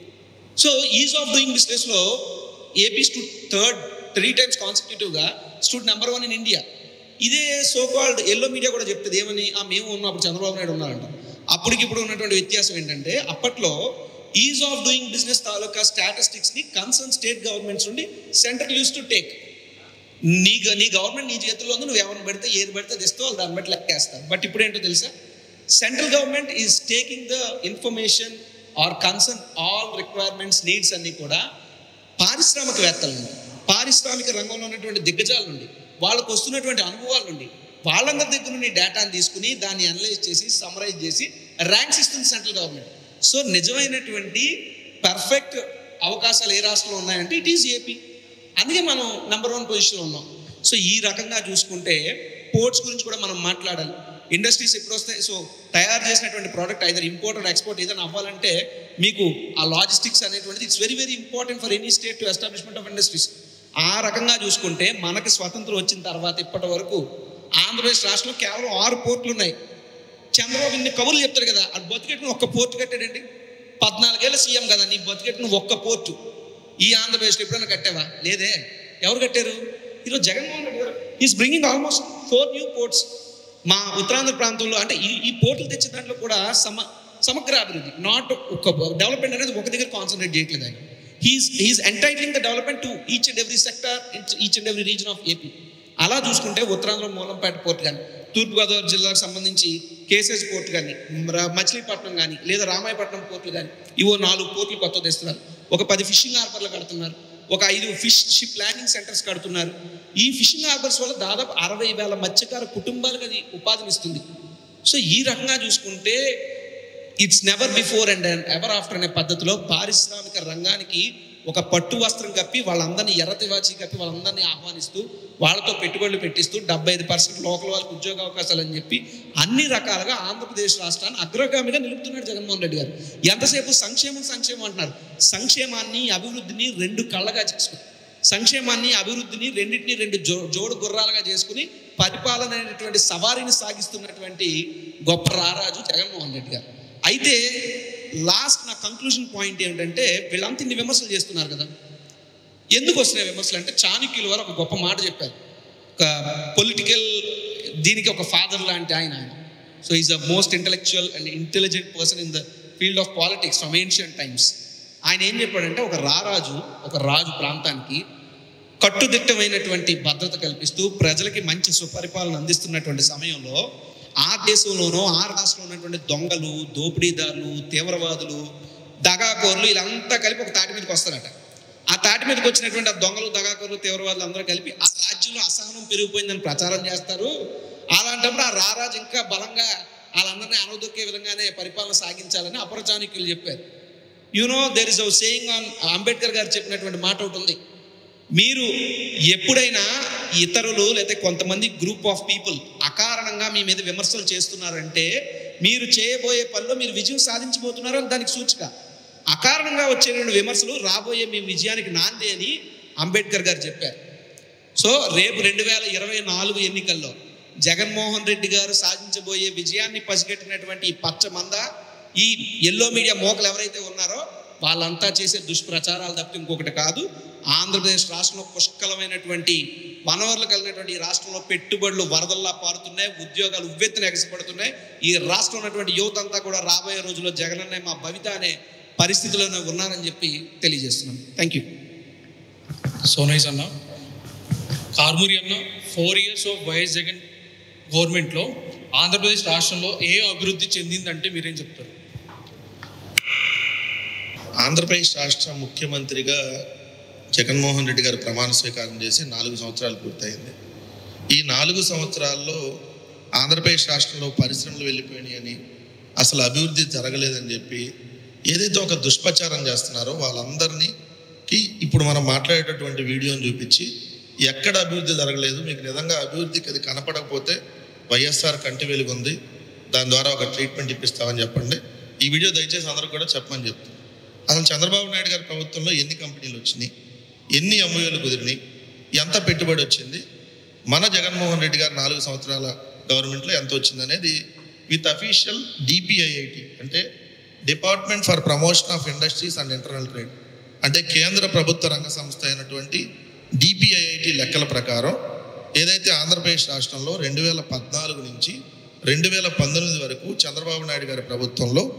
so ease of doing బిజినెస్లో AP stood third three times కాన్సిక్యూటివ్గా stood number one in India ఇదే సో కాల్డ్ ఎల్లో మీడియా కూడా చెప్తుంది ఏమని ఆ మేము ఉన్నప్పుడు చంద్రబాబు నాయుడు ఉన్నారంట అప్పటికి ఇప్పుడు ఉన్నటువంటి వ్యత్యాసం ఏంటంటే అప్పట్లో ఈజ్ ఆఫ్ డూయింగ్ బిజినెస్ తాలూకా స్టాటిస్టిక్స్ని కన్సర్న్ స్టేట్ గవర్నమెంట్స్ నుండి సెంట్రల్ యూస్ టు టేక్ నీ గ- నీ గవర్నమెంట్ నీ చేతుల్లో ఉంది నువ్వు ఎవరిని పెడితే ఏది పెడితే అది ఇస్తావు వాళ్ళు దాన్ని బట్టి లెక్కేస్తారు బట్ ఇప్పుడు ఏంటో తెలుసా central government is taking the information or concern all requirements needs అన్నీ కూడా పారిశ్రామికవేత్తల నుండి పారిశ్రామిక రంగంలో ఉన్నటువంటి దిగ్గజాల నుండి వాళ్ళకు వస్తున్నటువంటి అనుభవాల నుండి వాళ్ళందరి దగ్గర నుండి డేటాను తీసుకుని దాన్ని అనలైజ్ చేసి సమరైజ్ చేసి ర్యాంక్స్ ఇస్తుంది సెంట్రల్ గవర్నమెంట్ సో నిజమైనటువంటి పర్ఫెక్ట్ అవకాశాలు ఏ రాష్ట్రంలో ఉన్నాయంటే ఇట్ ఈజ్ ఏపీ అందుకే మనం నెంబర్ వన్ పొజిషన్లో ఉన్నాం సో ఈ రకంగా చూసుకుంటే పోర్ట్స్ గురించి కూడా మనం మాట్లాడాలి ఇండస్ట్రీస్ ఎప్పుడు వస్తాయి సో తయారు చేసినటువంటి product either import and export ఏదైనా అవ్వాలంటే మీకు ఆ లాజిస్టిక్స్ అనేటువంటిది it's very very important for any state to establishment of industries ఆ రకంగా చూసుకుంటే మనకి స్వతంత్రం వచ్చిన తర్వాత ఇప్పటి వరకు ఆంధ్రప్రదేశ్ రాష్ట్రంలో కేవలం ఆరు పోర్ట్లు ఉన్నాయి చంద్రబాబు ఇన్ని కబుర్లు చెప్తాడు కదా అది బతికెట్టుకుని ఒక్క పోర్టు కట్టాడండి పద్నాలుగేళ్ళ సీఎం కదా నీ బతికెట్టుకుని ఒక్క పోర్టు ఈ ఆంధ్రప్రదేశ్లో ఎప్పుడైనా కట్టావా లేదే ఎవరు కట్టారు ఈరోజు జగన్మోహన్ రెడ్డి గారు is bringing almost four new ports మా ఉత్తరాంధ్ర ప్రాంతంలో అంటే ఈ ఈ పోర్టులు తెచ్చిన దాంట్లో కూడా సమ సమగ్ర అభివృద్ధి నాట్ ఒక డెవలప్మెంట్ అనేది ఒక దగ్గర కాన్సన్ట్రేట్ చేయట్లేదు ఆయన he's he's entitling the development to each and every sector each and every region of AP అలా చూసుకుంటే ఉత్తరాంధ్ర మూలంపేట పోర్ట్ కానీ తూర్పుగోదావరి జిల్లాకు సంబంధించి కేసెస్ పోర్ట్ కానీ ర- మచిలీపట్నం కానీ లేదా రామాయపట్నం పోర్టులు కానీ ఇవో నాలుగు పోర్టులు కొత్త తెస్తున్నారు ఒక పది ఫిషింగ్ హార్బర్లు కడుతున్నారు ఒక ఐదు ఫిష్ షిప్ ల్యాండింగ్ సెంటర్స్ కడుతున్నారు ఈ ఫిషింగ్ హార్బర్స్ వల్ల దాదాపు అరవై వేల మత్స్యకార కుటుంబాలకు అది ఉపాధిని ఇస్తుంది సో ఈ రకంగా చూసుకుంటే it's never before and ever after అనే పద్ధతిలో పారిశ్రామిక రంగానికి ఒక పట్టు వస్త్రం కప్పి వాళ్ళందరినీ ఎర్ర తివాచి కప్పి వాళ్ళందరినీ ఆహ్వానిస్తూ వాళ్ళతో పెట్టుబడులు పెట్టిస్తూ డెబ్బై ఐదు పర్సెంట్ లోకల్ వాళ్ళకి ఉద్యోగ అవకాశాలు అని చెప్పి అన్ని రకాలుగా ఆంధ్రప్రదేశ్ రాష్ట్రాన్ని అగ్రగామిగా నిలుపుతున్నాడు జగన్మోహన్ రెడ్డి గారు ఎంతసేపు సంక్షేమం సంక్షేమం అంటున్నారు సంక్షేమాన్ని అభివృద్ధిని రెండు కళ్ళగా చేసుకుని సంక్షేమాన్ని అభివృద్ధిని రెండింటిని రెండు జో జోడు గుర్రాలుగా చేసుకుని పరిపాలన అనేటువంటి సవారిని సాగిస్తున్నటువంటి గొప్ప రారాజు జగన్మోహన్ రెడ్డి గారు అయితే లాస్ట్ నా కంక్లూజన్ పాయింట్ ఏంటంటే వీళ్ళంతా ఇన్ని విమర్శలు చేస్తున్నారు కదా ఎందుకు వస్తున్నాయి విమర్శలు అంటే చాణక్యుల వారు ఒక గొప్ప మాట చెప్పారు ఒక పొలిటికల్ దీనికి ఒక ఫాదర్ లాంటి ఆయన ఆయన so is a most intellectual and intelligent person in the field of politics from ancient times ఆయన ఏం చెప్పాడంటే ఒక రారాజు ఒక రాజు ప్రాంతానికి కట్టుదిట్టమైనటువంటి భద్రత కల్పిస్తూ ప్రజలకి మంచి సుపరిపాలన అందిస్తున్నటువంటి సమయంలో ఆ దేశంలోనో ఆ రాష్ట్రంలో ఉన్నటువంటి దొంగలు దోపిడీదారులు తీవ్రవాదులు దగాకోర్లు వీళ్ళంతా కలిపి ఒక తాటి మీదకి వస్తారట ఆ తాటి మీదకి వచ్చినటువంటి ఆ దొంగలు దగాకోర్లు తీవ్రవాదులు అందరూ కలిపి ఆ రాజ్యంలో అసహనం పెరిగిపోయిందని ప్రచారం చేస్తారు అలాంటప్పుడు ఆ రారాజు ఇంకా బలంగా వాళ్ళందరినీ అనవదొక్కే విధంగానే పరిపాలన సాగించాలని అపరచానికులు చెప్పారు you know there is a saying on Ambedkar గారు చెప్పినటువంటి మాట ఒకటి ఉంది మీరు ఎప్పుడైనా ఇతరులు లేకపోతే కొంతమంది గ్రూప్ ఆఫ్ పీపుల్ అకారణంగా మీ మీద విమర్శలు చేస్తున్నారంటే మీరు చేయబోయే పనిలో మీరు విజయం సాధించబోతున్నారు అని దానికి సూచిక అకారణంగా వచ్చేటువంటి విమర్శలు రాబోయే మీ విజయానికి నాంది అని అంబేద్కర్ గారు చెప్పారు సో రేపు రెండు వేల ఇరవై నాలుగు ఎన్నికల్లో జగన్మోహన్ రెడ్డి గారు సాధించబోయే విజయాన్ని పసిగట్టినటువంటి ఈ పచ్చ మంద ఈ ఎల్లో మీడియా మోకలు ఎవరైతే ఉన్నారో వాళ్ళంతా చేసే దుష్ప్రచారాలు తప్ప ఇంకొకటి కాదు ఆంధ్రప్రదేశ్ రాష్ట్రంలో పుష్కలమైనటువంటి వనరులు కలిగినటువంటి ఈ రాష్ట్రంలో పెట్టుబడులు వరదల్లా పారుతున్నాయి ఉద్యోగాలు ఉవ్వెత్తున ఎగసిపడుతున్నాయి ఈ రాష్ట్రంలో ఉన్నటువంటి యువత అంతా కూడా రాబోయే రోజుల్లో జగన్ అనే మా భవిత అనే పరిస్థితిలోనే ఉన్నారని చెప్పి తెలియజేస్తున్నాను థ్యాంక్ యూ సో నైస్ అన్న కార్మూరి అన్న four years of YS Jagan గవర్నమెంట్లో ఆంధ్రప్రదేశ్ రాష్ట్రంలో ఏ అభివృద్ధి చెందిందంటే మీరేం చెప్తారు ఆంధ్రప్రదేశ్ రాష్ట్ర ముఖ్యమంత్రిగా జగన్మోహన్ రెడ్డి గారు ప్రమాణ స్వీకారం చేసి నాలుగు సంవత్సరాలు పూర్తయింది ఈ నాలుగు సంవత్సరాల్లో ఆంధ్రప్రదేశ్ రాష్ట్రంలో పరిశ్రమలు వెళ్ళిపోయినాయని అసలు అభివృద్ధి జరగలేదని చెప్పి ఏదైతే ఒక దుష్ప్రచారం చేస్తున్నారో వాళ్ళందరినీ కి ఇప్పుడు మనం మాట్లాడేటటువంటి వీడియోని చూపించి ఎక్కడ అభివృద్ధి జరగలేదు మీకు నిజంగా అభివృద్ధికి అది కనపడకపోతే వైఎస్ఆర్ కంటి వెలుగు ఉంది దాని ద్వారా ఒక ట్రీట్మెంట్ ఇప్పిస్తామని చెప్పండి ఈ వీడియో దయచేసి అందరూ కూడా చెప్పమని చెప్తాను అసలు చంద్రబాబు నాయుడు గారి ప్రభుత్వంలో ఎన్ని కంపెనీలు వచ్చినాయి ఎన్ని ఎంఓయూలు కుదిరినాయి ఎంత పెట్టుబడి వచ్చింది మన జగన్మోహన్ రెడ్డి గారు నాలుగు సంవత్సరాల గవర్నమెంట్లో ఎంత వచ్చింది అనేది విత్ అఫీషియల్ డిపిఐఐటి అంటే department for promotion of industries and internal trade అంటే కేంద్ర ప్రభుత్వ రంగ సంస్థ అయినటువంటి డిపిఐఐటి లెక్కల ప్రకారం ఏదైతే ఆంధ్రప్రదేశ్ రాష్ట్రంలో రెండు వేల పద్నాలుగు నుంచి రెండు వేల పంతొమ్మిది వరకు చంద్రబాబు నాయుడు గారి ప్రభుత్వంలో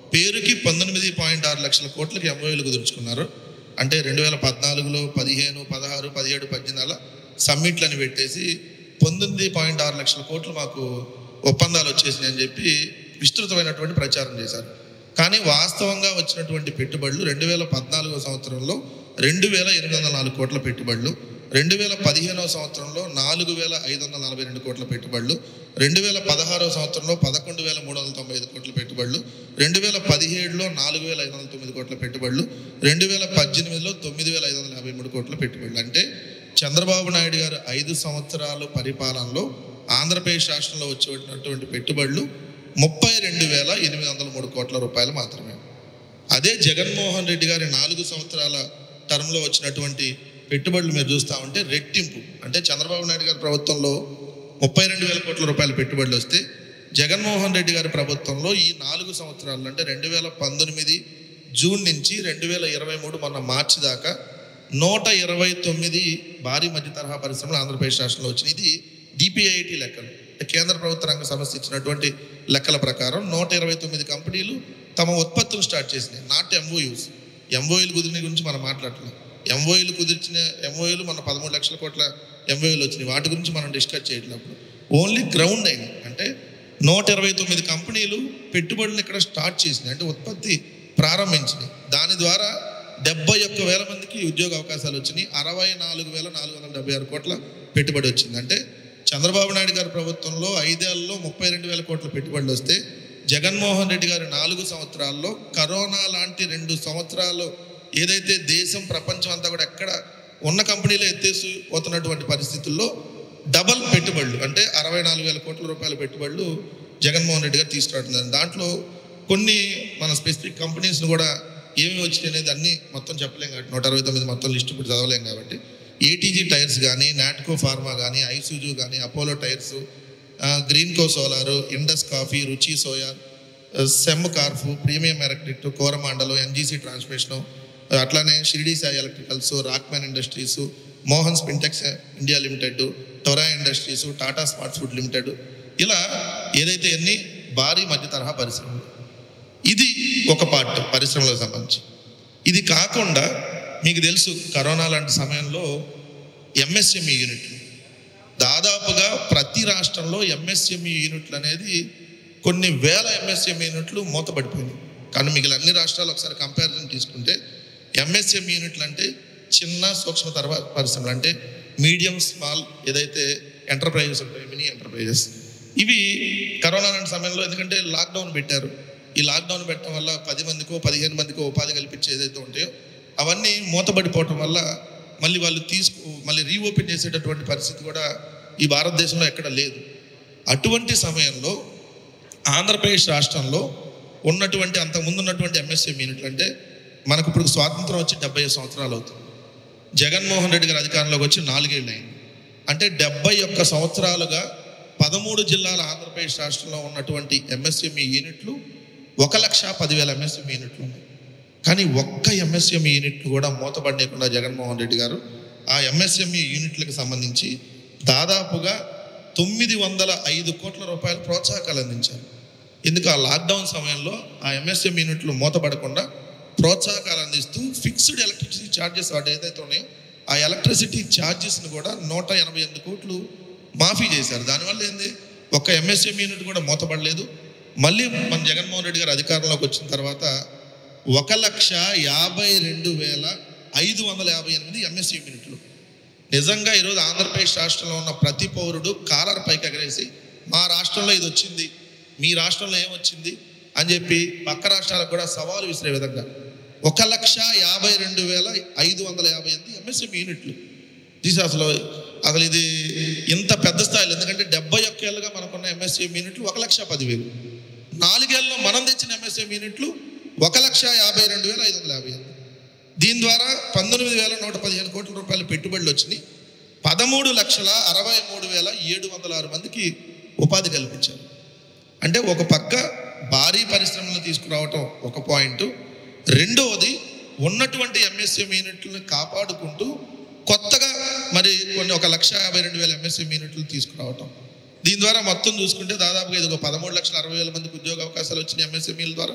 పేరుకి పంతొమ్మిది పాయింట్ ఆరు లక్షల కోట్లకి ఎంఓఏలు కుదుర్చుకున్నారు అంటే రెండు వేల పద్నాలుగులో పదిహేను పదహారు పదిహేడు పద్దెనిమిది అలా సమ్మిట్లని పెట్టేసి పంతొమ్మిది పాయింట్ ఆరు లక్షల కోట్లు మాకు ఒప్పందాలు వచ్చేసినాయి అని చెప్పి విస్తృతమైనటువంటి ప్రచారం చేశారు కానీ వాస్తవంగా వచ్చినటువంటి పెట్టుబడులు రెండు వేల పద్నాలుగో సంవత్సరంలో రెండు వేల ఎనిమిది వందల నాలుగు కోట్ల పెట్టుబడులు రెండు వేల పదిహేనవ సంవత్సరంలో నాలుగు వేల ఐదు వందల నలభై రెండు కోట్ల పెట్టుబడులు రెండు వేల పదహారవ సంవత్సరంలో పదకొండు వేల మూడు వందల తొంభై ఐదు కోట్ల పెట్టుబడులు రెండు వేల పదిహేడులో నాలుగు వేల ఐదు వందల తొమ్మిది కోట్ల పెట్టుబడులు రెండు వేల పద్దెనిమిదిలో తొమ్మిది వేల ఐదు వందల యాభై మూడు కోట్ల పెట్టుబడులు అంటే చంద్రబాబు నాయుడు గారు ఐదు సంవత్సరాలు పరిపాలనలో ఆంధ్రప్రదేశ్ రాష్ట్రంలో వచ్చేటటువంటి పెట్టుబడులు ముప్పై రెండు వేల ఎనిమిది వందల మూడు కోట్ల రూపాయలు మాత్రమే అదే జగన్మోహన్ రెడ్డి గారి నాలుగు సంవత్సరాల టర్మ్లో వచ్చినటువంటి పెట్టుబడులు మీరు చూస్తూ ఉంటే రెట్టింపు అంటే చంద్రబాబు నాయుడు గారి ప్రభుత్వంలో ముప్పై రెండు వేల కోట్ల రూపాయల పెట్టుబడులు వస్తే జగన్మోహన్ రెడ్డి గారి ప్రభుత్వంలో ఈ నాలుగు సంవత్సరాలు అంటే రెండు వేల పంతొమ్మిది జూన్ నుంచి రెండు వేల ఇరవై మూడు మొన్న మార్చి దాకా నూట ఇరవై తొమ్మిది భారీ మధ్య తరహా పరిశ్రమలు ఆంధ్రప్రదేశ్ రాష్ట్రంలో వచ్చినాయి ఇది డిపిఐటి లెక్కలు అంటే కేంద్ర ప్రభుత్వ రంగ సంస్థ ఇచ్చినటువంటి లెక్కల ప్రకారం నూట ఇరవై తొమ్మిది కంపెనీలు తమ ఉత్పత్తులు స్టార్ట్ చేసినాయి నాట్ ఎంఓయూస్ ఎంఓయూలు కుదిరిన గురించి మనం మాట్లాడలేదు ఎంఓయూలు కుదిర్చిన ఎంఓయూలు మన పదమూడు లక్షల కోట్ల ఎంఓయూలు వచ్చినాయి వాటి గురించి మనం డిస్కస్ చేయట్లేదు ఓన్లీ గ్రౌండ్ అయింది అంటే నూట ఇరవై తొమ్మిది కంపెనీలు పెట్టుబడులు ఇక్కడ స్టార్ట్ చేసినాయి అంటే ఉత్పత్తి ప్రారంభించినాయి దాని ద్వారా డెబ్బై ఒక్క వేల మందికి ఉద్యోగ అవకాశాలు వచ్చినాయి అరవై నాలుగు వేల నాలుగు వందల డెబ్బై ఆరు కోట్ల పెట్టుబడి వచ్చింది అంటే చంద్రబాబు నాయుడు గారి ప్రభుత్వంలో ఐదేళ్లలో ముప్పై రెండు వేల కోట్ల పెట్టుబడులు వస్తే జగన్మోహన్ రెడ్డి గారి నాలుగు సంవత్సరాల్లో కరోనా లాంటి రెండు సంవత్సరాలు ఏదైతే దేశం ప్రపంచం అంతా కూడా ఎక్కడ ఉన్న కంపెనీలు ఎత్తేసి పోతున్నటువంటి పరిస్థితుల్లో డబల్ పెట్టుబడులు అంటే అరవై నాలుగు వేల కోట్ల రూపాయల పెట్టుబడులు జగన్మోహన్ రెడ్డి గారు తీసుకురావట్లేదు దాంట్లో కొన్ని మన స్పెసిఫిక్ కంపెనీస్ని కూడా ఏమి వచ్చినాయి అనేది అన్ని మొత్తం చెప్పలేం కాబట్టి నూట అరవై తొమ్మిది మొత్తం లిస్ట్ ఇప్పుడు చదవలేం కాబట్టి ఏటీజీ టైర్స్ కానీ నాట్కో ఫార్మా కానీ ఐసూజు కానీ Apollo tyres green co solar Indus coffee Ruchi soya Sembcorp premium electric Coromandel NGC transmission అట్లానే Shirdi Sai electricals Rockman industries Mohan spintex India limited టొరా industries Tata smart food limited ఇలా ఏదైతే ఎన్ని భారీ మధ్య తరహా పరిశ్రమలు ఇది ఒక పార్ట్ పరిశ్రమలకు సంబంధించి ఇది కాకుండా మీకు తెలుసు కరోనా లాంటి సమయంలో ఎంఎస్ఎంఈ యూనిట్లు దాదాపుగా ప్రతి రాష్ట్రంలో ఎంఎస్ఎంఈ యూనిట్లు అనేది కొన్ని వేల ఎంఎస్ఎంఈ యూనిట్లు మూతపడిపోయినాయి కానీ మిగిలిన అన్ని రాష్ట్రాలు ఒకసారి కంపారిజన్ తీసుకుంటే ఎంఎస్ఎంఈ యూనిట్లు అంటే చిన్న సూక్ష్మ తరహా పరిశ్రమలు అంటే మీడియం స్మాల్ ఏదైతే ఎంటర్ప్రైజెస్ ఉంటాయి మినీ ఎంటర్ప్రైజెస్ ఇవి కరోనా లాంటి సమయంలో ఎందుకంటే లాక్డౌన్ పెట్టారు ఈ లాక్డౌన్ పెట్టడం వల్ల పది మందికో పదిహేను మందికో ఉపాధి కల్పించే ఏదైతే ఉంటాయో అవన్నీ మూతపడిపోవటం వల్ల మళ్ళీ వాళ్ళు తీసుకు మళ్ళీ రీఓపెన్ చేసేటటువంటి పరిస్థితి కూడా ఈ భారతదేశంలో ఎక్కడ లేదు అటువంటి సమయంలో ఆంధ్రప్రదేశ్ రాష్ట్రంలో ఉన్నటువంటి అంతకుముందు ఉన్నటువంటి ఎంఎస్ఎం యూనిట్లు అంటే మనకు ఇప్పుడు స్వాతంత్రం వచ్చి డెబ్బై సంవత్సరాలు అవుతుంది జగన్మోహన్ రెడ్డి గారి అధికారంలోకి వచ్చి నాలుగేళ్ళు అయింది అంటే డెబ్బై ఒక్క సంవత్సరాలుగా పదమూడు జిల్లాల ఆంధ్రప్రదేశ్ రాష్ట్రంలో ఉన్నటువంటి ఎంఎస్ఎంఈ యూనిట్లు ఒక లక్ష పదివేల ఎంఎస్ఎంఈ యూనిట్లు ఉన్నాయి కానీ ఒక్క ఎంఎస్ఎంఈ యూనిట్లు కూడా మూతపడలేకుండా జగన్మోహన్ రెడ్డి గారు ఆ ఎంఎస్ఎంఈ యూనిట్లకు సంబంధించి దాదాపుగా తొమ్మిది వందల ఐదు కోట్ల రూపాయల ప్రోత్సాహకాలు అందించారు ఎందుకు ఆ లాక్డౌన్ సమయంలో ఆ ఎంఎస్ఎం యూనిట్లు మూతపడకుండా ప్రోత్సాహకాలు అందిస్తూ ఫిక్స్డ్ ఎలక్ట్రిసిటీ ఛార్జెస్ వాటి ఏదైతే ఉన్నాయో ఆ ఎలక్ట్రిసిటీ ఛార్జెస్ను కూడా నూట ఎనభై ఎనిమిది కోట్లు మాఫీ చేశారు దానివల్ల ఏంది ఒక్క ఎంఎస్ఎం యూనిట్ కూడా మూతపడలేదు మళ్ళీ మన జగన్మోహన్ రెడ్డి గారు అధికారంలోకి వచ్చిన తర్వాత ఒక లక్ష యాభై రెండు వేల ఐదు వందల యాభై ఎనిమిది ఎంఎస్సీ యూనిట్లు నిజంగా ఈరోజు ఆంధ్రప్రదేశ్ రాష్ట్రంలో ఉన్న ప్రతి పౌరుడు కాలర్ పైకి ఎగరేసి మా రాష్ట్రంలో ఇది వచ్చింది మీ రాష్ట్రంలో ఏమొచ్చింది అని చెప్పి పక్క రాష్ట్రాలకు కూడా సవాలు విసిరే విధంగా ఒక లక్ష యాభై రెండు వేల ఐదు వందల యాభై ఎనిమిది ఎంఎస్ఎం యూనిట్లు తీసి అసలు అసలు ఇది ఇంత పెద్ద స్థాయిలో ఎందుకంటే డెబ్బై ఒక్క ఏళ్ళుగా మనకున్న ఎంఎస్ఎం యూనిట్లు ఒక లక్ష పదివేలు నాలుగేళ్ళలో మనం తెచ్చిన ఎంఎస్ఎం యూనిట్లు ఒక లక్ష యాభై రెండు వేల ఐదు వందల యాభై ఎనిమిది దీని ద్వారా పంతొమ్మిది వేల నూట పదిహేను కోట్ల రూపాయల పెట్టుబడులు వచ్చినాయి పదమూడు లక్షల అరవై మూడు వేల ఏడు వందల ఆరు మందికి ఉపాధి కల్పించారు అంటే ఒక పక్క భారీ పరిశ్రమలను తీసుకురావటం ఒక పాయింట్ రెండవది ఉన్నటువంటి ఎంఎస్ఎం యూనిట్లను కాపాడుకుంటూ కొత్తగా మరి కొన్ని ఒక లక్ష యాభై రెండు వేల ఎంఎస్ఎం యూనిట్లు తీసుకురావటం దీని ద్వారా మొత్తం చూసుకుంటే దాదాపుగా ఇది ఒక పదమూడు లక్షల అరవై వేల మందికి ఉద్యోగ అవకాశాలు వచ్చినాయి ఎంఎస్ఎంఈల ద్వారా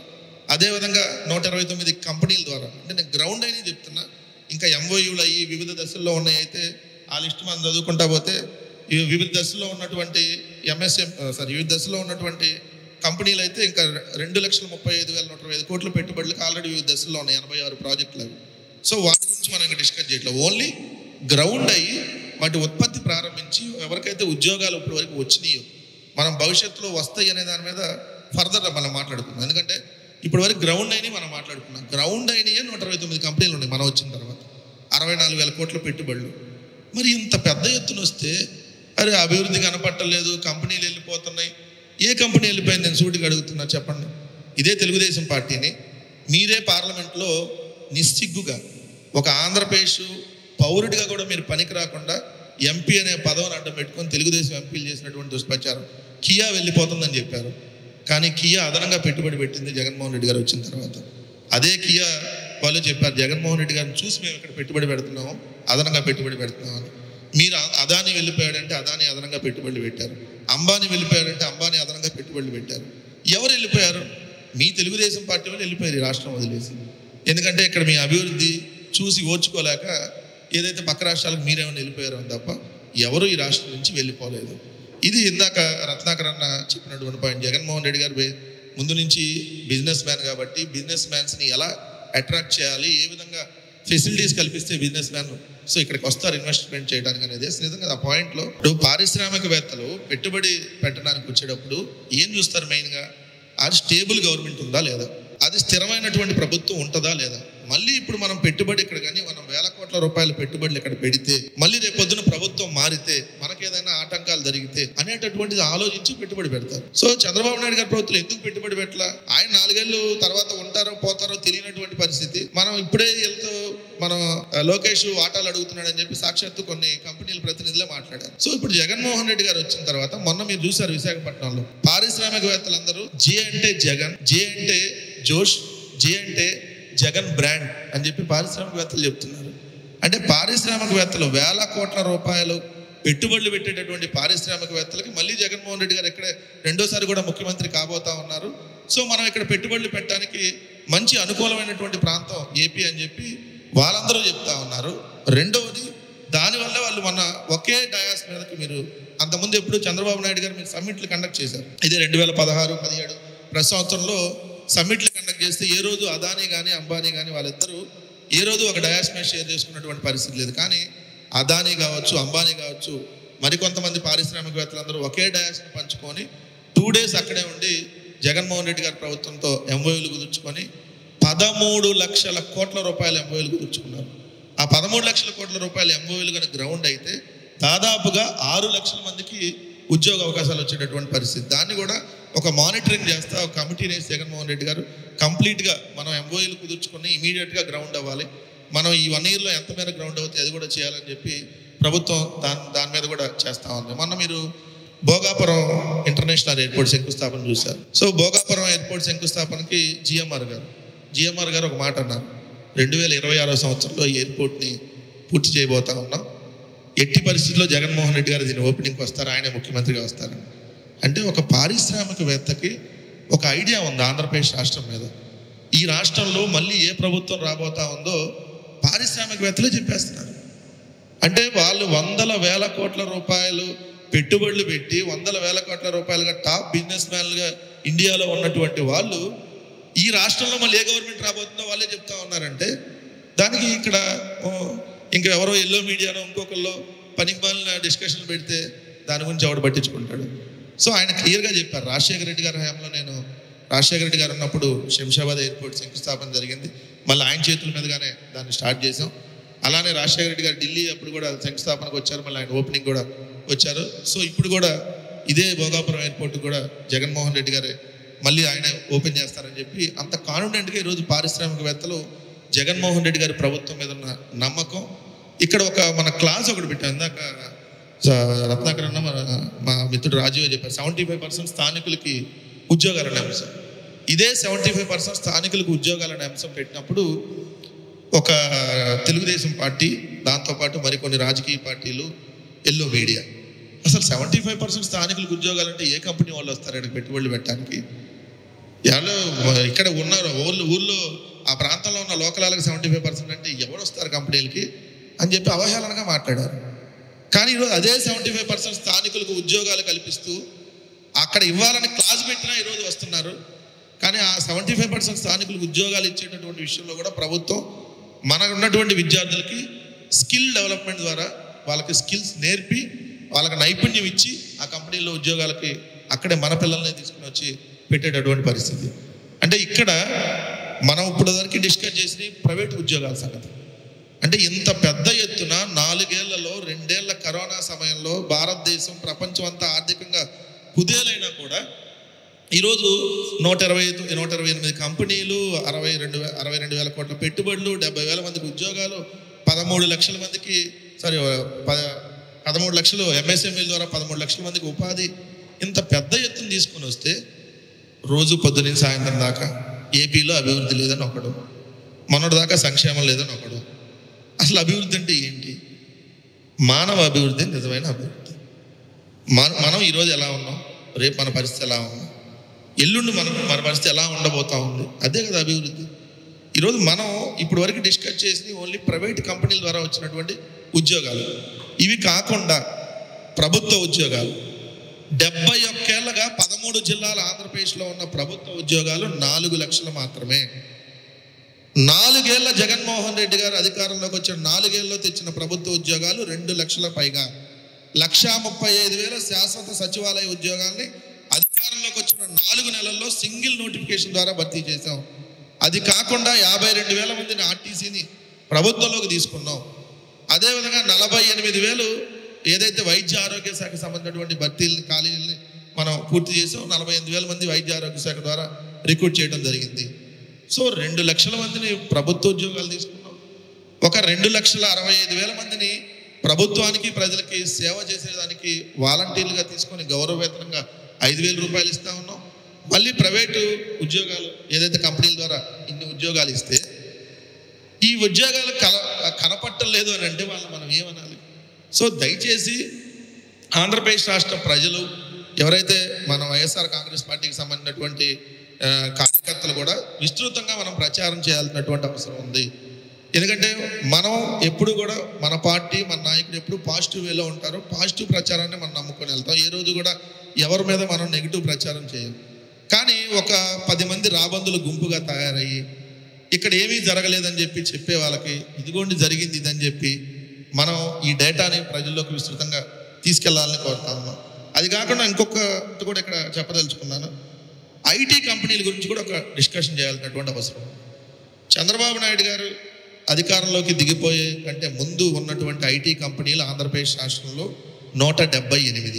అదేవిధంగా నూట ఇరవై తొమ్మిది కంపెనీల ద్వారా అంటే నేను గ్రౌండ్ అయినా చెప్తున్నా ఇంకా ఎంఓయూలు అయ్యి వివిధ దశల్లో ఉన్నాయి అయితే ఆ లిస్ట్ మనం చదువుకుంటా పోతే ఈ వివిధ దశల్లో ఉన్నటువంటి ఎంఎస్ఎం సారీ వివిధ దశల్లో ఉన్నటువంటి కంపెనీలు అయితే ఇంకా రెండు లక్షల ముప్పై ఐదు వేల నూట ఇరవై ఐదు కోట్ల పెట్టుబడులకు ఆల్రెడీ వివిధ దశల్లో ఉన్నాయి ఎనభై ఆరు ప్రాజెక్టులు అవి సో వాటి గురించి మనం ఇంకా డిస్కస్ చేయట్లేదు ఓన్లీ గ్రౌండ్ అయ్యి వాటి ఉత్పత్తి ప్రారంభించి ఎవరికైతే ఉద్యోగాలు ఇప్పటి వరకు వచ్చినాయో మనం భవిష్యత్తులో వస్తాయి అనే దాని మీద ఫర్దర్ మనం మాట్లాడుకుందాం ఎందుకంటే ఇప్పటి వరకు గ్రౌండ్ అయినవి మనం మాట్లాడుకున్నాం గ్రౌండ్ అయినయే నూట ఇరవై తొమ్మిది కంపెనీలు ఉన్నాయి మనం వచ్చిన తర్వాత అరవై నాలుగు వేల కోట్ల పెట్టుబడులు మరి ఇంత పెద్ద ఎత్తున వస్తే అరే అభివృద్ధి కనపట్టలేదు కంపెనీలు వెళ్ళిపోతున్నాయి ఏ కంపెనీ వెళ్ళిపోయింది నేను సూటికి అడుగుతున్నా చెప్పండి ఇదే తెలుగుదేశం పార్టీని మీరే పార్లమెంట్లో నిస్సిగ్గుగా ఒక ఆంధ్రప్రదేశ్ పౌరుడిగా కూడా మీరు పనికి రాకుండా ఎంపీ అనే పదవిని అడ్డం పెట్టుకొని తెలుగుదేశం ఎంపీలు చేసినటువంటి దుష్ప్రచారం కియా వెళ్ళిపోతుందని చెప్పారు కానీ కియా అదనంగా పెట్టుబడి పెట్టింది జగన్మోహన్ రెడ్డి గారు వచ్చిన తర్వాత అదే కియా వాళ్ళు చెప్పారు జగన్మోహన్ రెడ్డి గారిని చూసి మేము ఇక్కడ పెట్టుబడి పెడుతున్నాము అదనంగా పెట్టుబడి పెడుతున్నాం అని మీరు అ- అదాని వెళ్ళిపోయాడంటే అదాని అదనంగా పెట్టుబడులు పెట్టారు అంబానీ వెళ్ళిపోయాడంటే అంబానీ అదనంగా పెట్టుబడులు పెట్టారు ఎవరు వెళ్ళిపోయారు మీ తెలుగుదేశం పార్టీ వాళ్ళు వెళ్ళిపోయారు ఈ రాష్ట్రం వదిలేసి ఎందుకంటే ఇక్కడ మీ అభివృద్ధి చూసి ఓర్చుకోలేక ఏదైతే పక్క రాష్ట్రాలకు మీరేమైనా వెళ్ళిపోయారో అని తప్ప ఎవరు ఈ రాష్ట్రం నుంచి వెళ్ళిపోలేదు ఇది ఇందాక రత్నాకర్ అన్న చెప్పినటువంటి పాయింట్ జగన్మోహన్ రెడ్డి గారు బే- ముందు నుంచి బిజినెస్ మ్యాన్ కాబట్టి బిజినెస్ మ్యాన్స్ని ఎలా అట్రాక్ట్ చేయాలి ఏ విధంగా ఫెసిలిటీస్ కల్పిస్తే బిజినెస్ మ్యాన్ సో ఇక్కడికి వస్తారు ఇన్వెస్ట్మెంట్ చేయడానికి అనేది నిజంగా ఆ పాయింట్లో ఇప్పుడు పారిశ్రామికవేత్తలు పెట్టుబడి పెట్టడానికి వచ్చేటప్పుడు ఏం చూస్తారు మెయిన్గా అది స్టేబుల్ గవర్నమెంట్ ఉందా లేదా అది స్థిరమైనటువంటి ప్రభుత్వం ఉంటుందా లేదా మళ్ళీ ఇప్పుడు మనం పెట్టుబడి ఇక్కడ కానీ మనం వేల కోట్ల రూపాయల పెట్టుబడులు ఇక్కడ పెడితే మళ్ళీ రేపు పొద్దున ప్రభుత్వం మారితే మనకేదైనా ఆటంకాలు జరిగితే అనేటటువంటిది ఆలోచించి పెట్టుబడి పెడతారు సో చంద్రబాబు నాయుడు గారి ప్రభుత్వం ఎందుకు పెట్టుబడి పెట్టలా ఆయన నాలుగేళ్ళు తర్వాత ఉంటారో పోతారో తెలియనటువంటి పరిస్థితి మనం ఇప్పుడే వెళ్తూ మనం ఆ, లోకేష్ వాటాలు అడుగుతున్నాడని చెప్పి సాక్షాత్తు కొన్ని కంపెనీల ప్రతినిధులే మాట్లాడారు సో ఇప్పుడు జగన్మోహన్ రెడ్డి గారు వచ్చిన తర్వాత మొన్న మీరు చూసారు విశాఖపట్నంలో పారిశ్రామికవేత్తలందరూ జే అంటే జగన్ జే అంటే జోష్ జే అంటే జగన్ బ్రాండ్ అని చెప్పి పారిశ్రామికవేత్తలు చెప్తున్నారు అంటే పారిశ్రామికవేత్తలు వేల కోట్ల రూపాయలు పెట్టుబడులు పెట్టేటటువంటి పారిశ్రామికవేత్తలకి మళ్ళీ జగన్మోహన్ రెడ్డి గారు ఇక్కడే రెండోసారి కూడా ముఖ్యమంత్రి కాబోతా ఉన్నారు సో మనం ఇక్కడ పెట్టుబడులు పెట్టడానికి మంచి అనుకూలమైనటువంటి ప్రాంతం ఏపీ అని చెప్పి వాళ్ళందరూ చెప్తా ఉన్నారు రెండవది దానివల్ల వాళ్ళు మొన్న ఒకే డయాస్ మీదకి మీరు అంతకుముందు ఎప్పుడు చంద్రబాబు నాయుడు గారు మీరు సమ్మిట్లు కండక్ట్ చేశారు ఇది రెండు వేల పదహారు పదిహేడు ప్రతి సంవత్సరంలో సమ్మిట్లు కండక్ట్ చేస్తే ఏ రోజు అదానీ కానీ అంబానీ కానీ వాళ్ళిద్దరూ ఏ రోజు ఒక డయాస్ మీద షేర్ చేసుకున్నటువంటి పరిస్థితి లేదు కానీ అదానీ కావచ్చు అంబానీ కావచ్చు మరికొంతమంది పారిశ్రామికవేత్తలందరూ ఒకే డయాస్ని పంచుకొని టూ డేస్ అక్కడే ఉండి జగన్మోహన్ రెడ్డి గారి ప్రభుత్వంతో ఎంఓయూలు కుదుర్చుకొని పదమూడు లక్షల కోట్ల రూపాయల ఎంఓయూలు కుదుర్చుకున్నారు ఆ పదమూడు లక్షల కోట్ల రూపాయల ఎంఓయూలు కనుక గ్రౌండ్ అయితే దాదాపుగా ఆరు లక్షల మందికి ఉద్యోగ అవకాశాలు వచ్చేటటువంటి పరిస్థితి దాన్ని కూడా ఒక మానిటరింగ్ చేస్తా ఒక కమిటీ వేసి జగన్మోహన్ రెడ్డి గారు కంప్లీట్గా మనం ఎంఓయూలు కుదుర్చుకొని ఇమీడియట్గా గ్రౌండ్ అవ్వాలి మనం ఈ వన్ ఇయర్లో ఎంత మేర గ్రౌండ్ అవుతుంది అది కూడా చేయాలని చెప్పి ప్రభుత్వం దాని దాని మీద కూడా చేస్తా ఉంది మొన్న మీరు భోగాపురం ఇంటర్నేషనల్ ఎయిర్పోర్ట్ శంకుస్థాపన చూశారు సో భోగాపురం ఎయిర్పోర్ట్ శంకుస్థాపనకి జిఎంఆర్ గారు జిఎంఆర్ గారు ఒక మాట అన్నారు రెండు వేల ఇరవై ఆరో సంవత్సరంలో ఈ ఎయిర్పోర్ట్ని పూర్తి చేయబోతా ఉన్నాం ఎట్టి పరిస్థితుల్లో జగన్మోహన్ రెడ్డి గారు దీని ఓపెనింగ్కి వస్తారు ఆయనే ముఖ్యమంత్రిగా వస్తారు అంటే ఒక పారిశ్రామికవేత్తకి ఒక ఐడియా ఉంది ఆంధ్రప్రదేశ్ రాష్ట్రం మీద ఈ రాష్ట్రంలో మళ్ళీ ఏ ప్రభుత్వం రాబోతా ఉందో పారిశ్రామికవేత్తలే చెప్పేస్తున్నారు అంటే వాళ్ళు వందల వేల కోట్ల రూపాయలు పెట్టుబడులు పెట్టి వందల వేల కోట్ల రూపాయలుగా టాప్ బిజినెస్ మ్యాన్లుగా ఇండియాలో ఉన్నటువంటి వాళ్ళు ఈ రాష్ట్రంలో మళ్ళీ ఏ గవర్నమెంట్ రాబోతుందో వాళ్ళే చెప్తా ఉన్నారంటే దానికి ఇక్కడ ఓ, ఇంకా ఎవరో ఎల్లో మీడియాలో ఇంకొకళ్ళు పనికి మాలిన డిస్కషన్లు పెడితే దాని గురించి ఎవడు పట్టించుకుంటాడు సో ఆయన క్లియర్గా చెప్పారు రాజశేఖర రెడ్డి గారి హయాంలో నేను రాజశేఖర రెడ్డి గారు ఉన్నప్పుడు శంషాబాద్ ఎయిర్పోర్ట్ శంకుస్థాపన జరిగింది మళ్ళీ ఆయన చేతుల మీదుగానే దాన్ని స్టార్ట్ చేసాం అలానే రాజశేఖర రెడ్డి గారు ఢిల్లీ అప్పుడు కూడా శంకుస్థాపనకు వచ్చారు మళ్ళీ ఆయన ఓపెనింగ్ కూడా వచ్చారు సో ఇప్పుడు కూడా ఇదే భోగాపురం ఎయిర్పోర్ట్ కూడా జగన్మోహన్ రెడ్డి గారే మళ్ళీ ఆయన ఓపెన్ చేస్తారని చెప్పి అంత కాన్ఫిడెంట్గా ఈరోజు పారిశ్రామికవేత్తలు జగన్మోహన్ రెడ్డి గారి ప్రభుత్వం మీద ఉన్న నమ్మకం ఇక్కడ ఒక మన క్లాస్ ఒకటి పెట్టాం ఇందాక స- రత్నాకర్ అన్న మన మా మిత్రుడు రాజీవ్ చెప్పారు సెవెంటీ ఫైవ్ పర్సెంట్ స్థానికులకి ఉద్యోగాలు అనే అంశం ఇదే సెవెంటీ ఫైవ్ పర్సెంట్ స్థానికులకు ఉద్యోగాలు అనే అంశం పెట్టినప్పుడు ఒక తెలుగుదేశం పార్టీ దాంతోపాటు మరికొన్ని రాజకీయ పార్టీలు ఎల్లో మీడియా అసలు సెవెంటీ ఫైవ్ పర్సెంట్ స్థానికులకు ఉద్యోగాలు అంటే ఏ కంపెనీ వాళ్ళు వస్తారు ఇక్కడ పెట్టుబడులు పెట్టడానికి ఎవరు ఇక్కడ ఉన్నారు ఊళ్ళో ఊళ్ళో ఆ ప్రాంతంలో ఉన్న లోకల్ వాళ్ళకి సెవెంటీ ఫైవ్ పర్సెంట్ అంటే ఎవరు వస్తారు కంపెనీలకి అని చెప్పి అవహేళనగా మాట్లాడారు కానీ ఈరోజు అదే సెవెంటీ ఫైవ్ పర్సెంట్ స్థానికులకు ఉద్యోగాలు కల్పిస్తూ అక్కడ ఇవ్వాలని క్లాస్ పెట్టినా ఈరోజు వస్తున్నారు కానీ ఆ సెవెంటీ ఫైవ్ పర్సెంట్ స్థానికులకు ఉద్యోగాలు ఇచ్చేటటువంటి విషయంలో కూడా ప్రభుత్వం మనకు ఉన్నటువంటి విద్యార్థులకి స్కిల్ డెవలప్మెంట్ ద్వారా వాళ్ళకి స్కిల్స్ నేర్పి వాళ్ళకి నైపుణ్యం ఇచ్చి ఆ కంపెనీలో ఉద్యోగాలకి అక్కడే మన పిల్లల్ని తీసుకుని వచ్చి పెట్టేటటువంటి పరిస్థితి అంటే ఇక్కడ మనం ఇప్పుడు వరకు డిస్కస్ చేసిన ప్రైవేట్ ఉద్యోగాల సంగతి అంటే ఇంత పెద్ద ఎత్తున నాలుగేళ్లలో రెండేళ్ల కరోనా సమయంలో భారతదేశం ప్రపంచం అంతా ఆర్థికంగా కుదేలైనా కూడా ఈరోజు నూట ఇరవై ఐదు- నూట ఇరవై ఎనిమిది కంపెనీలు అరవై రెండు వే- అరవై రెండు వేల కోట్ల పెట్టుబడులు డెబ్బై వేల మందికి ఉద్యోగాలు పదమూడు లక్షల మందికి సారీ ప పదమూడు లక్షలు ఎంఎస్ఎంఈల ద్వారా పదమూడు లక్షల మందికి ఉపాధి ఇంత పెద్ద ఎత్తున తీసుకొని వస్తే రోజు పొద్దున సాయంత్రం దాకా ఏపీలో అభివృద్ధి లేదని ఒకడు మొన్నటి దాకా సంక్షేమం లేదని ఒకడు అసలు అభివృద్ధి అంటే ఏంటి మానవ అభివృద్ధి నిజమైన అభివృద్ధి మన మనం ఈరోజు ఎలా ఉన్నాం రేపు మన పరిస్థితి ఎలా ఉంది ఎల్లుండి మనం మన పరిస్థితి ఎలా ఉండబోతా ఉంది అదే కదా అభివృద్ధి ఈరోజు మనం ఇప్పటి వరకు డిస్కస్ చేసి ఓన్లీ ప్రైవేట్ కంపెనీల ద్వారా వచ్చినటువంటి ఉద్యోగాలు ఇవి కాకుండా ప్రభుత్వ ఉద్యోగాలు డెబ్బై ఒక్కేళ్ళగా పదమూడు జిల్లాల ఆంధ్రప్రదేశ్లో ఉన్న ప్రభుత్వ ఉద్యోగాలు నాలుగు లక్షలు మాత్రమే నాలుగేళ్ల జగన్మోహన్ రెడ్డి గారు అధికారంలోకి వచ్చిన నాలుగేళ్లలో తెచ్చిన ప్రభుత్వ ఉద్యోగాలు రెండు లక్షల పైగా లక్షా ముప్పై ఐదు వేల శాశ్వత సచివాలయ ఉద్యోగాల్ని అధికారంలోకి వచ్చిన నాలుగు నెలల్లో సింగిల్ నోటిఫికేషన్ ద్వారా భర్తీ చేశాం అది కాకుండా యాభై రెండు వేల మందిని ఆర్టీసీని ప్రభుత్వంలోకి తీసుకున్నాం అదేవిధంగా నలభై ఎనిమిది వేలు ఏదైతే వైద్య ఆరోగ్య శాఖకు సంబంధించినటువంటి భర్తీలు ఖాళీలని మనం పూర్తి చేసాం నలభై ఎనిమిది వేల మంది వైద్య ఆరోగ్య శాఖ ద్వారా రిక్రూట్ చేయడం జరిగింది సో రెండు లక్షల మందిని ప్రభుత్వ ఉద్యోగాలు తీసుకున్నాం ఒక రెండు లక్షల అరవై ఐదు వేల మందిని ప్రభుత్వానికి ప్రజలకి సేవ చేసేదానికి వాలంటీర్లుగా తీసుకొని గౌరవ వేతనంగా ఐదు వేల రూపాయలు ఇస్తా ఉన్నాం మళ్ళీ ప్రైవేటు ఉద్యోగాలు ఏదైతే కంపెనీల ద్వారా ఇన్ని ఉద్యోగాలు ఇస్తే ఈ ఉద్యోగాలు కల కనపట్టలేదు అని అంటే వాళ్ళు మనం ఏమనాలి సో దయచేసి ఆంధ్రప్రదేశ్ రాష్ట్ర ప్రజలు ఎవరైతే మన వైఎస్ఆర్ కాంగ్రెస్ పార్టీకి సంబంధించినటువంటి ఆ, కార్యకర్తలు కూడా విస్తృతంగా మనం ప్రచారం చేయాల్సినటువంటి అవసరం ఉంది ఎందుకంటే మనం ఎప్పుడు కూడా మన పార్టీ మన నాయకుడు ఎప్పుడు పాజిటివ్ వేలో ఉంటారు పాజిటివ్ ప్రచారాన్ని మనం నమ్ముకొని వెళ్తాం ఏ రోజు కూడా ఎవరి మీద మనం నెగిటివ్ ప్రచారం చేయం కానీ ఒక పది మంది రాబందులు గుంపుగా తయారయ్యి ఇక్కడ ఏమీ జరగలేదని చెప్పి చెప్పే వాళ్ళకి ఇదిగోండి జరిగింది ఇదని చెప్పి మనం ఈ డేటాని ప్రజల్లోకి విస్తృతంగా తీసుకెళ్లాలని కోరుతా ఉన్నాం అది కాకుండా ఇంకొక కూడా ఇక్కడ చెప్పదలుచుకున్నాను ఐటీ కంపెనీల గురించి కూడా ఒక డిస్కషన్ చేయాల్సినటువంటి అవసరం ఉంది. చంద్రబాబు నాయుడు గారు అధికారంలోకి దిగిపోయే కంటే ముందు ఉన్నటువంటి ఐటీ కంపెనీలు ఆంధ్రప్రదేశ్ రాష్ట్రంలో నూట డెబ్బై ఎనిమిది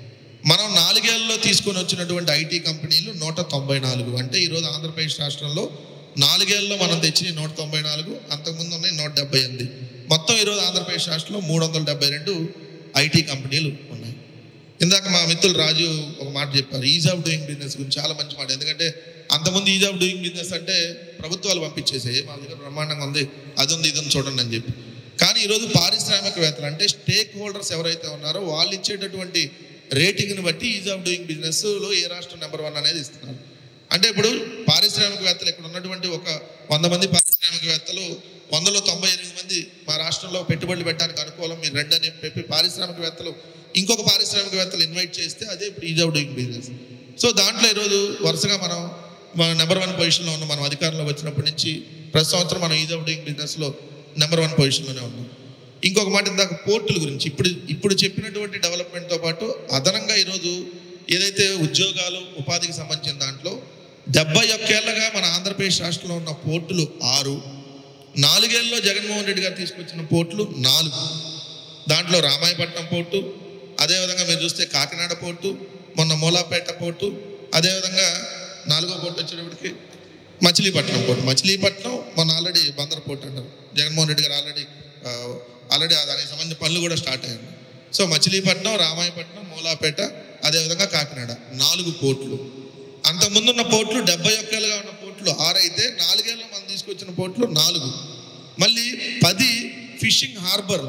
మనం నాలుగేళ్లలో తీసుకొని వచ్చినటువంటి ఐటీ కంపెనీలు నూట తొంభై నాలుగు అంటే ఈరోజు ఆంధ్రప్రదేశ్ రాష్ట్రంలో నాలుగేళ్లలో మనం తెచ్చిన నూట తొంభై నాలుగు అంతకుముందు ఉన్నాయి నూట డెబ్బై ఎనిమిది మొత్తం ఈరోజు ఆంధ్రప్రదేశ్ రాష్ట్రంలో మూడు వందల డెబ్బై రెండు ఐటీ కంపెనీలు ఉన్నాయి ఇందాక మా మిత్రులు రాజు ఒక మాట చెప్పారు ఈజ్ ఆఫ్ డూయింగ్ బిజినెస్ గురించి చాలా మంచి మాట ఎందుకంటే అంతకుముందు ఈజ్ ఆఫ్ డూయింగ్ బిజినెస్ అంటే ప్రభుత్వాలు పంపించేసాయి మా దగ్గర బ్రహ్మాండంగా ఉంది అది ఉంది ఇది ఉంది చూడండి అని చెప్పి కానీ ఈరోజు పారిశ్రామికవేత్తలు అంటే స్టేక్ హోల్డర్స్ ఎవరైతే ఉన్నారో వాళ్ళు ఇచ్చేటటువంటి రేటింగ్ని బట్టి ఈజ్ ఆఫ్ డూయింగ్ బిజినెస్లో ఏ రాష్ట్రం నెంబర్ వన్ అనేది ఇస్తున్నారు అంటే ఇప్పుడు పారిశ్రామికవేత్తలు ఇక్కడ ఉన్నటువంటి ఒక వంద మంది పారిశ్రామికవేత్తలు వందలో తొంభై ఎనిమిది మంది మా రాష్ట్రంలో పెట్టుబడులు పెట్టడానికి అనుకూలం మీరు రెండు అని చెప్పి పారిశ్రామికవేత్తలు ఇంకొక పారిశ్రామికవేత్తలు ఇన్వైట్ చేస్తే అదే ఇప్పుడు ease of doing business so దాంట్లో ఈరోజు వరుసగా మనం మన నెంబర్ వన్ పొజిషన్లో ఉన్నాం మనం అధికారంలోకి వచ్చినప్పటి నుంచి ప్రతి సంవత్సరం మనం ఈజ్ ఆఫ్ డూయింగ్ బిజినెస్లో నెంబర్ వన్ పొజిషన్లోనే ఉన్నాం ఇంకొక మాట ఇందాక పోర్టుల గురించి ఇప్పుడు ఇప్పుడు చెప్పినటువంటి డెవలప్మెంట్తో పాటు అదనంగా ఈరోజు ఏదైతే ఉద్యోగాలు ఉపాధికి సంబంధించిన దాంట్లో డెబ్బై ఒక్కేళ్లగా మన ఆంధ్రప్రదేశ్ రాష్ట్రంలో ఉన్న పోర్టులు ఆరు నాలుగేళ్లలో జగన్మోహన్ రెడ్డి గారు తీసుకొచ్చిన పోర్టులు నాలుగు దాంట్లో రామాయపట్నం పోర్టు అదేవిధంగా మీరు చూస్తే కాకినాడ పోర్టు మొన్న మూలాపేట పోర్టు అదేవిధంగా నాలుగో పోర్టు వచ్చేటప్పటికి మచిలీపట్నం పోర్టు మచిలీపట్నం మొన్న ఆల్రెడీ బందర్ పోర్టు అంటారు జగన్మోహన్ రెడ్డి గారు ఆల్రెడీ ఆల్రెడీ దానికి సంబంధించిన పనులు కూడా స్టార్ట్ అయ్యాయి సో మచిలీపట్నం రామాయపట్నం మూలాపేట అదేవిధంగా కాకినాడ నాలుగు పోర్టులు అంతకుముందున్న పోర్టులు డెబ్బై ఒక్కేళ్ళుగా ఉన్న పోర్టులు ఆరు అయితే నాలుగేళ్ళు మనం తీసుకొచ్చిన పోర్టులు నాలుగు మళ్ళీ పది ఫిషింగ్ హార్బర్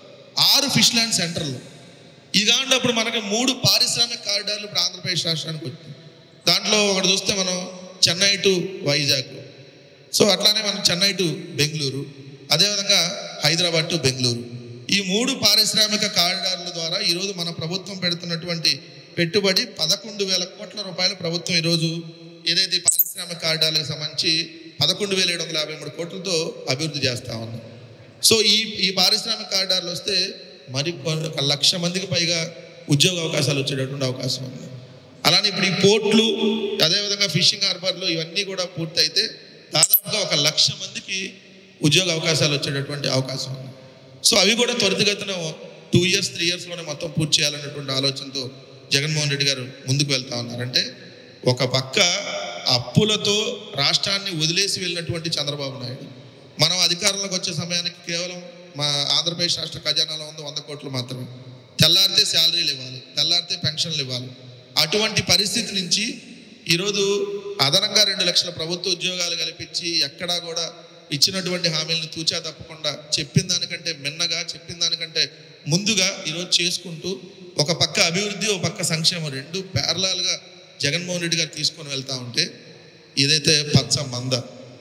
ఆరు ఫిష్ ల్యాండ్ సెంటర్లు ఇది అప్పుడు మనకి మూడు పారిశ్రామిక కారిడార్లు ఇప్పుడు ఆంధ్రప్రదేశ్ రాష్ట్రానికి వచ్చింది దాంట్లో ఒకటి చూస్తే మనం చెన్నై టు వైజాగ్ సో అట్లానే మనం చెన్నై టు బెంగళూరు అదేవిధంగా హైదరాబాద్ టు బెంగళూరు ఈ మూడు పారిశ్రామిక కారిడార్ల ద్వారా ఈరోజు మన ప్రభుత్వం పెడుతున్నటువంటి పెట్టుబడి పదకొండు వేల కోట్ల రూపాయలు ప్రభుత్వం ఈరోజు ఏదైతే ఈ పారిశ్రామిక కారిడార్లకు సంబంధించి పదకొండు వేల ఏడు వందల యాభై మూడు కోట్లతో అభివృద్ధి చేస్తా ఉన్నాం సో ఈ ఈ పారిశ్రామిక కారిడార్లు వస్తే మరి కొన్ని- ఒక లక్ష మందికి పైగా ఉద్యోగ అవకాశాలు వచ్చేటటువంటి అవకాశం ఉంది అలానే ఇప్పుడు ఈ పోర్ట్లు అదేవిధంగా ఫిషింగ్ హార్బర్లు ఇవన్నీ కూడా పూర్తయితే దాదాపుగా ఒక లక్ష మందికి ఉద్యోగ అవకాశాలు వచ్చేటటువంటి అవకాశం ఉంది సో అవి కూడా త్వరితగతిన టూ ఇయర్స్ త్రీ ఇయర్స్లోనే మొత్తం పూర్తి చేయాలన్నటువంటి ఆలోచనతో జగన్మోహన్ రెడ్డి గారు ముందుకు వెళ్తా ఉన్నారంటే ఒక పక్క అప్పులతో రాష్ట్రాన్ని వదిలేసి వెళ్ళినటువంటి చంద్రబాబు నాయుడు మనం అధికారంలోకి వచ్చే సమయానికి కేవలం మా ఆంధ్రప్రదేశ్ రాష్ట్ర ఖజానాలో ఉంది వంద కోట్లు మాత్రమే తెల్లారితే శాలరీలు ఇవ్వాలి తెల్లారితే పెన్షన్లు ఇవ్వాలి అటువంటి పరిస్థితి నుంచి ఈరోజు అదనంగా రెండు లక్షల ప్రభుత్వ ఉద్యోగాలు కల్పించి ఎక్కడా కూడా ఇచ్చినటువంటి హామీలను తూచా తప్పకుండా చెప్పిన దానికంటే మిన్నగా చెప్పిన దానికంటే ముందుగా ఈరోజు చేసుకుంటూ ఒక పక్క అభివృద్ధి ఒక పక్క సంక్షేమం రెండు ప్యారలాల్గా జగన్మోహన్ రెడ్డి గారు తీసుకొని వెళ్తా ఉంటే ఏదైతే పచ్చ మంద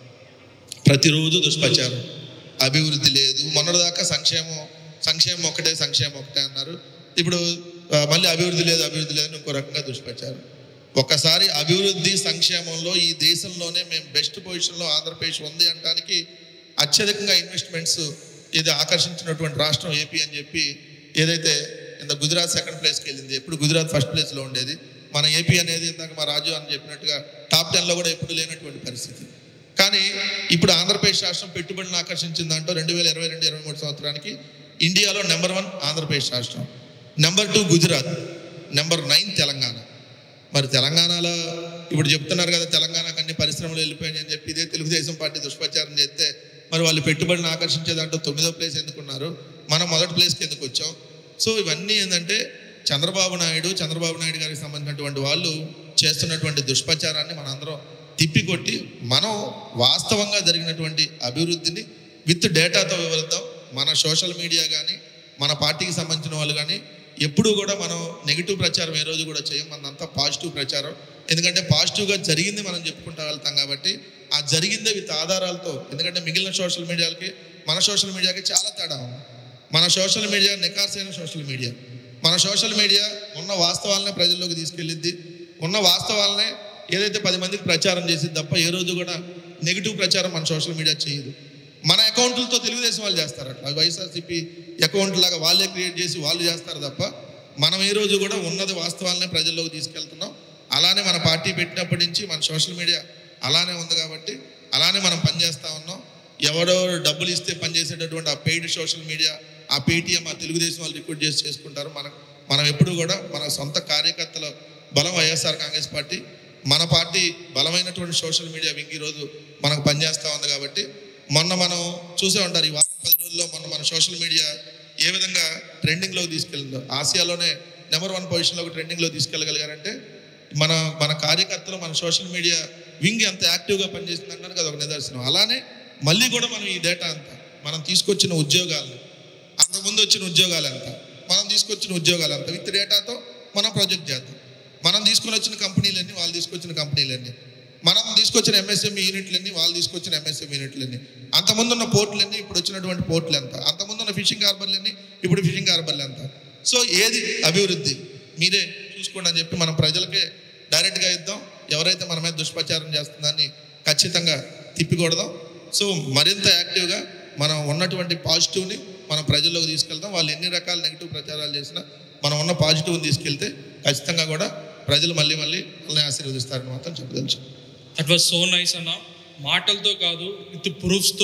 ప్రతిరోజు దుష్ప్రచారం అభివృద్ధి లేదు మొన్నటిదాకా సంక్షేమం సంక్షేమం ఒకటే సంక్షేమం ఒకటే అన్నారు ఇప్పుడు ఆ, మళ్ళీ అభివృద్ధి లేదు అభివృద్ధి లేదని ఇంకో రకంగా దుష్ప్రచారం ఒక్కసారి అభివృద్ధి సంక్షేమంలో ఈ దేశంలోనే మేము బెస్ట్ పొజిషన్లో ఆంధ్రప్రదేశ్ ఉంది అనడానికి అత్యధికంగా ఇన్వెస్ట్మెంట్స్ ఇది ఆకర్షించినటువంటి రాష్ట్రం ఏపీ అని చెప్పి ఏదైతే ఇంత గుజరాత్ సెకండ్ ప్లేస్కి వెళ్ళింది ఎప్పుడు గుజరాత్ ఫస్ట్ ప్లేస్లో ఉండేది మన ఏపీ అనేది ఇందాక మా రాజు అని చెప్పినట్టుగా టాప్ టెన్లో కూడా ఎప్పుడు లేనటువంటి పరిస్థితి కానీ ఇప్పుడు ఆంధ్రప్రదేశ్ రాష్ట్రం పెట్టుబడులను ఆకర్షించింది అంటూ రెండు వేల ఇరవై రెండు ఇరవై మూడు సంవత్సరానికి ఇండియాలో నెంబర్ వన్ ఆంధ్రప్రదేశ్ రాష్ట్రం number two Gujarat number nine Telangana మరి తెలంగాణలో ఇప్పుడు చెప్తున్నారు కదా తెలంగాణకు అన్ని పరిశ్రమలు వెళ్ళిపోయాయని అని చెప్పి ఇదే తెలుగుదేశం పార్టీ దుష్ప్రచారం చేస్తే మరి వాళ్ళు పెట్టుబడిని ఆకర్షించే దాంట్లో తొమ్మిదో ప్లేస్ ఎందుకున్నారు మనం మొదటి ప్లేస్కి ఎందుకు వచ్చాం సో ఇవన్నీ ఏంటంటే చంద్రబాబు నాయుడు చంద్రబాబు నాయుడు గారికి సంబంధించినటువంటి వాళ్ళు చేస్తున్నటువంటి దుష్ప్రచారాన్ని మనందరం తిప్పికొట్టి మనం వాస్తవంగా జరిగినటువంటి అభివృద్ధిని విత్ డేటాతో వివరిద్దాం మన సోషల్ మీడియా కానీ మన పార్టీకి సంబంధించిన వాళ్ళు కానీ ఎప్పుడూ కూడా మనం నెగిటివ్ ప్రచారం ఏ రోజు కూడా చేయం మనంతా పాజిటివ్ ప్రచారం ఎందుకంటే పాజిటివ్గా జరిగింది మనం చెప్పుకుంటూ వెళ్తాం కాబట్టి ఆ జరిగిందే విత్ ఆధారాలతో ఎందుకంటే మిగిలిన సోషల్ మీడియాలకి మన సోషల్ మీడియాకి చాలా తేడా ఉంది మన సోషల్ మీడియా నికార్సైన సోషల్ మీడియా మన సోషల్ మీడియా ఉన్న వాస్తవాలనే ప్రజల్లోకి తీసుకెళ్ళిద్ది ఉన్న వాస్తవాలనే ఏదైతే పది మందికి ప్రచారం చేసింది తప్ప ఏ రోజు కూడా నెగిటివ్ ప్రచారం మన సోషల్ మీడియా చేయదు మన అకౌంట్లతో తెలుగుదేశం వాళ్ళు చేస్తారు అట్లా వైఎస్ఆర్సీపీ అకౌంట్ లాగా వాళ్ళే క్రియేట్ చేసి వాళ్ళు చేస్తారు తప్ప మనం ఏ రోజు కూడా ఉన్నది వాస్తవాలనే ప్రజల్లోకి తీసుకెళ్తున్నాం అలానే మన పార్టీ పెట్టినప్పటి నుంచి మన సోషల్ మీడియా అలానే ఉంది కాబట్టి అలానే మనం పనిచేస్తా ఉన్నాం ఎవడో డబ్బులు ఇస్తే పనిచేసేటటువంటి ఆ పెయిడ్ సోషల్ మీడియా ఆ పేటీఎం ఆ తెలుగుదేశం వాళ్ళు రిక్రూట్ చేసి చేసుకుంటారు మనం మనం ఎప్పుడు కూడా మన సొంత కార్యకర్తల బలం వైఎస్ఆర్ కాంగ్రెస్ పార్టీ మన పార్టీ బలమైనటువంటి సోషల్ మీడియా వింగ్ ఈరోజు మనకు పనిచేస్తూ ఉంది కాబట్టి మొన్న మనం చూసే ఉంటారు ఈ వారం పది రోజుల్లో మొన్న మన సోషల్ మీడియా ఏ విధంగా ట్రెండింగ్లోకి తీసుకెళ్ళిందో ఆసియాలోనే నెంబర్ వన్ పొజిషన్లోకి ట్రెండింగ్లో తీసుకెళ్ళగలిగారంటే మన మన కార్యకర్తలు మన సోషల్ మీడియా వింగ్ ఎంత యాక్టివ్గా పనిచేస్తుంది అనడానికి అదొక నిదర్శనం అలానే మళ్ళీ కూడా మనం ఈ డేటా అంతా మనం తీసుకొచ్చిన ఉద్యోగాలను అంతకుముందు వచ్చిన ఉద్యోగాలు ఎంత మనం తీసుకొచ్చిన ఉద్యోగాలు ఎంత విత్ డేటాతో మనం ప్రాజెక్ట్ చేద్దాం మనం తీసుకొని వచ్చిన కంపెనీలన్నీ వాళ్ళు తీసుకొచ్చిన కంపెనీలన్నీ మనం తీసుకొచ్చిన ఎంఎస్ఎంఈ యూనిట్లన్నీ వాళ్ళు తీసుకొచ్చిన ఎంఎస్ఎంఈ యూనిట్లన్నీ అంతకుముందు ఉన్న పోర్టులన్నీ ఇప్పుడు వచ్చినటువంటి పోర్టులు ఎంత అంతకుముందు ఉన్న ఫిషింగ్ హార్బర్లన్నీ ఇప్పుడు ఫిషింగ్ హార్బర్లు ఎంత సో ఏది అభివృద్ధి మీరే చూసుకోండి అని చెప్పి మనం ప్రజలకే డైరెక్ట్గా ఇద్దాం ఎవరైతే మన మీద దుష్ప్రచారం చేస్తుందని ఖచ్చితంగా తిప్పికొడదాం సో మరింత యాక్టివ్గా మనం ఉన్నటువంటి పాజిటివ్ని మనం ప్రజల్లోకి తీసుకెళ్తాం వాళ్ళు ఎన్ని రకాల నెగిటివ్ ప్రచారాలు చేసినా మనం ఉన్న పాజిటివ్ని తీసుకెళ్తే ఖచ్చితంగా కూడా ప్రజలు మళ్ళీ మళ్ళీ వాళ్ళని ఆశీర్వదిస్తారని మాత్రం చెప్పదలుచు దట్ వాజ్ సో నైస్ అన్న మాటలతో కాదు విత్ ప్రూఫ్స్తో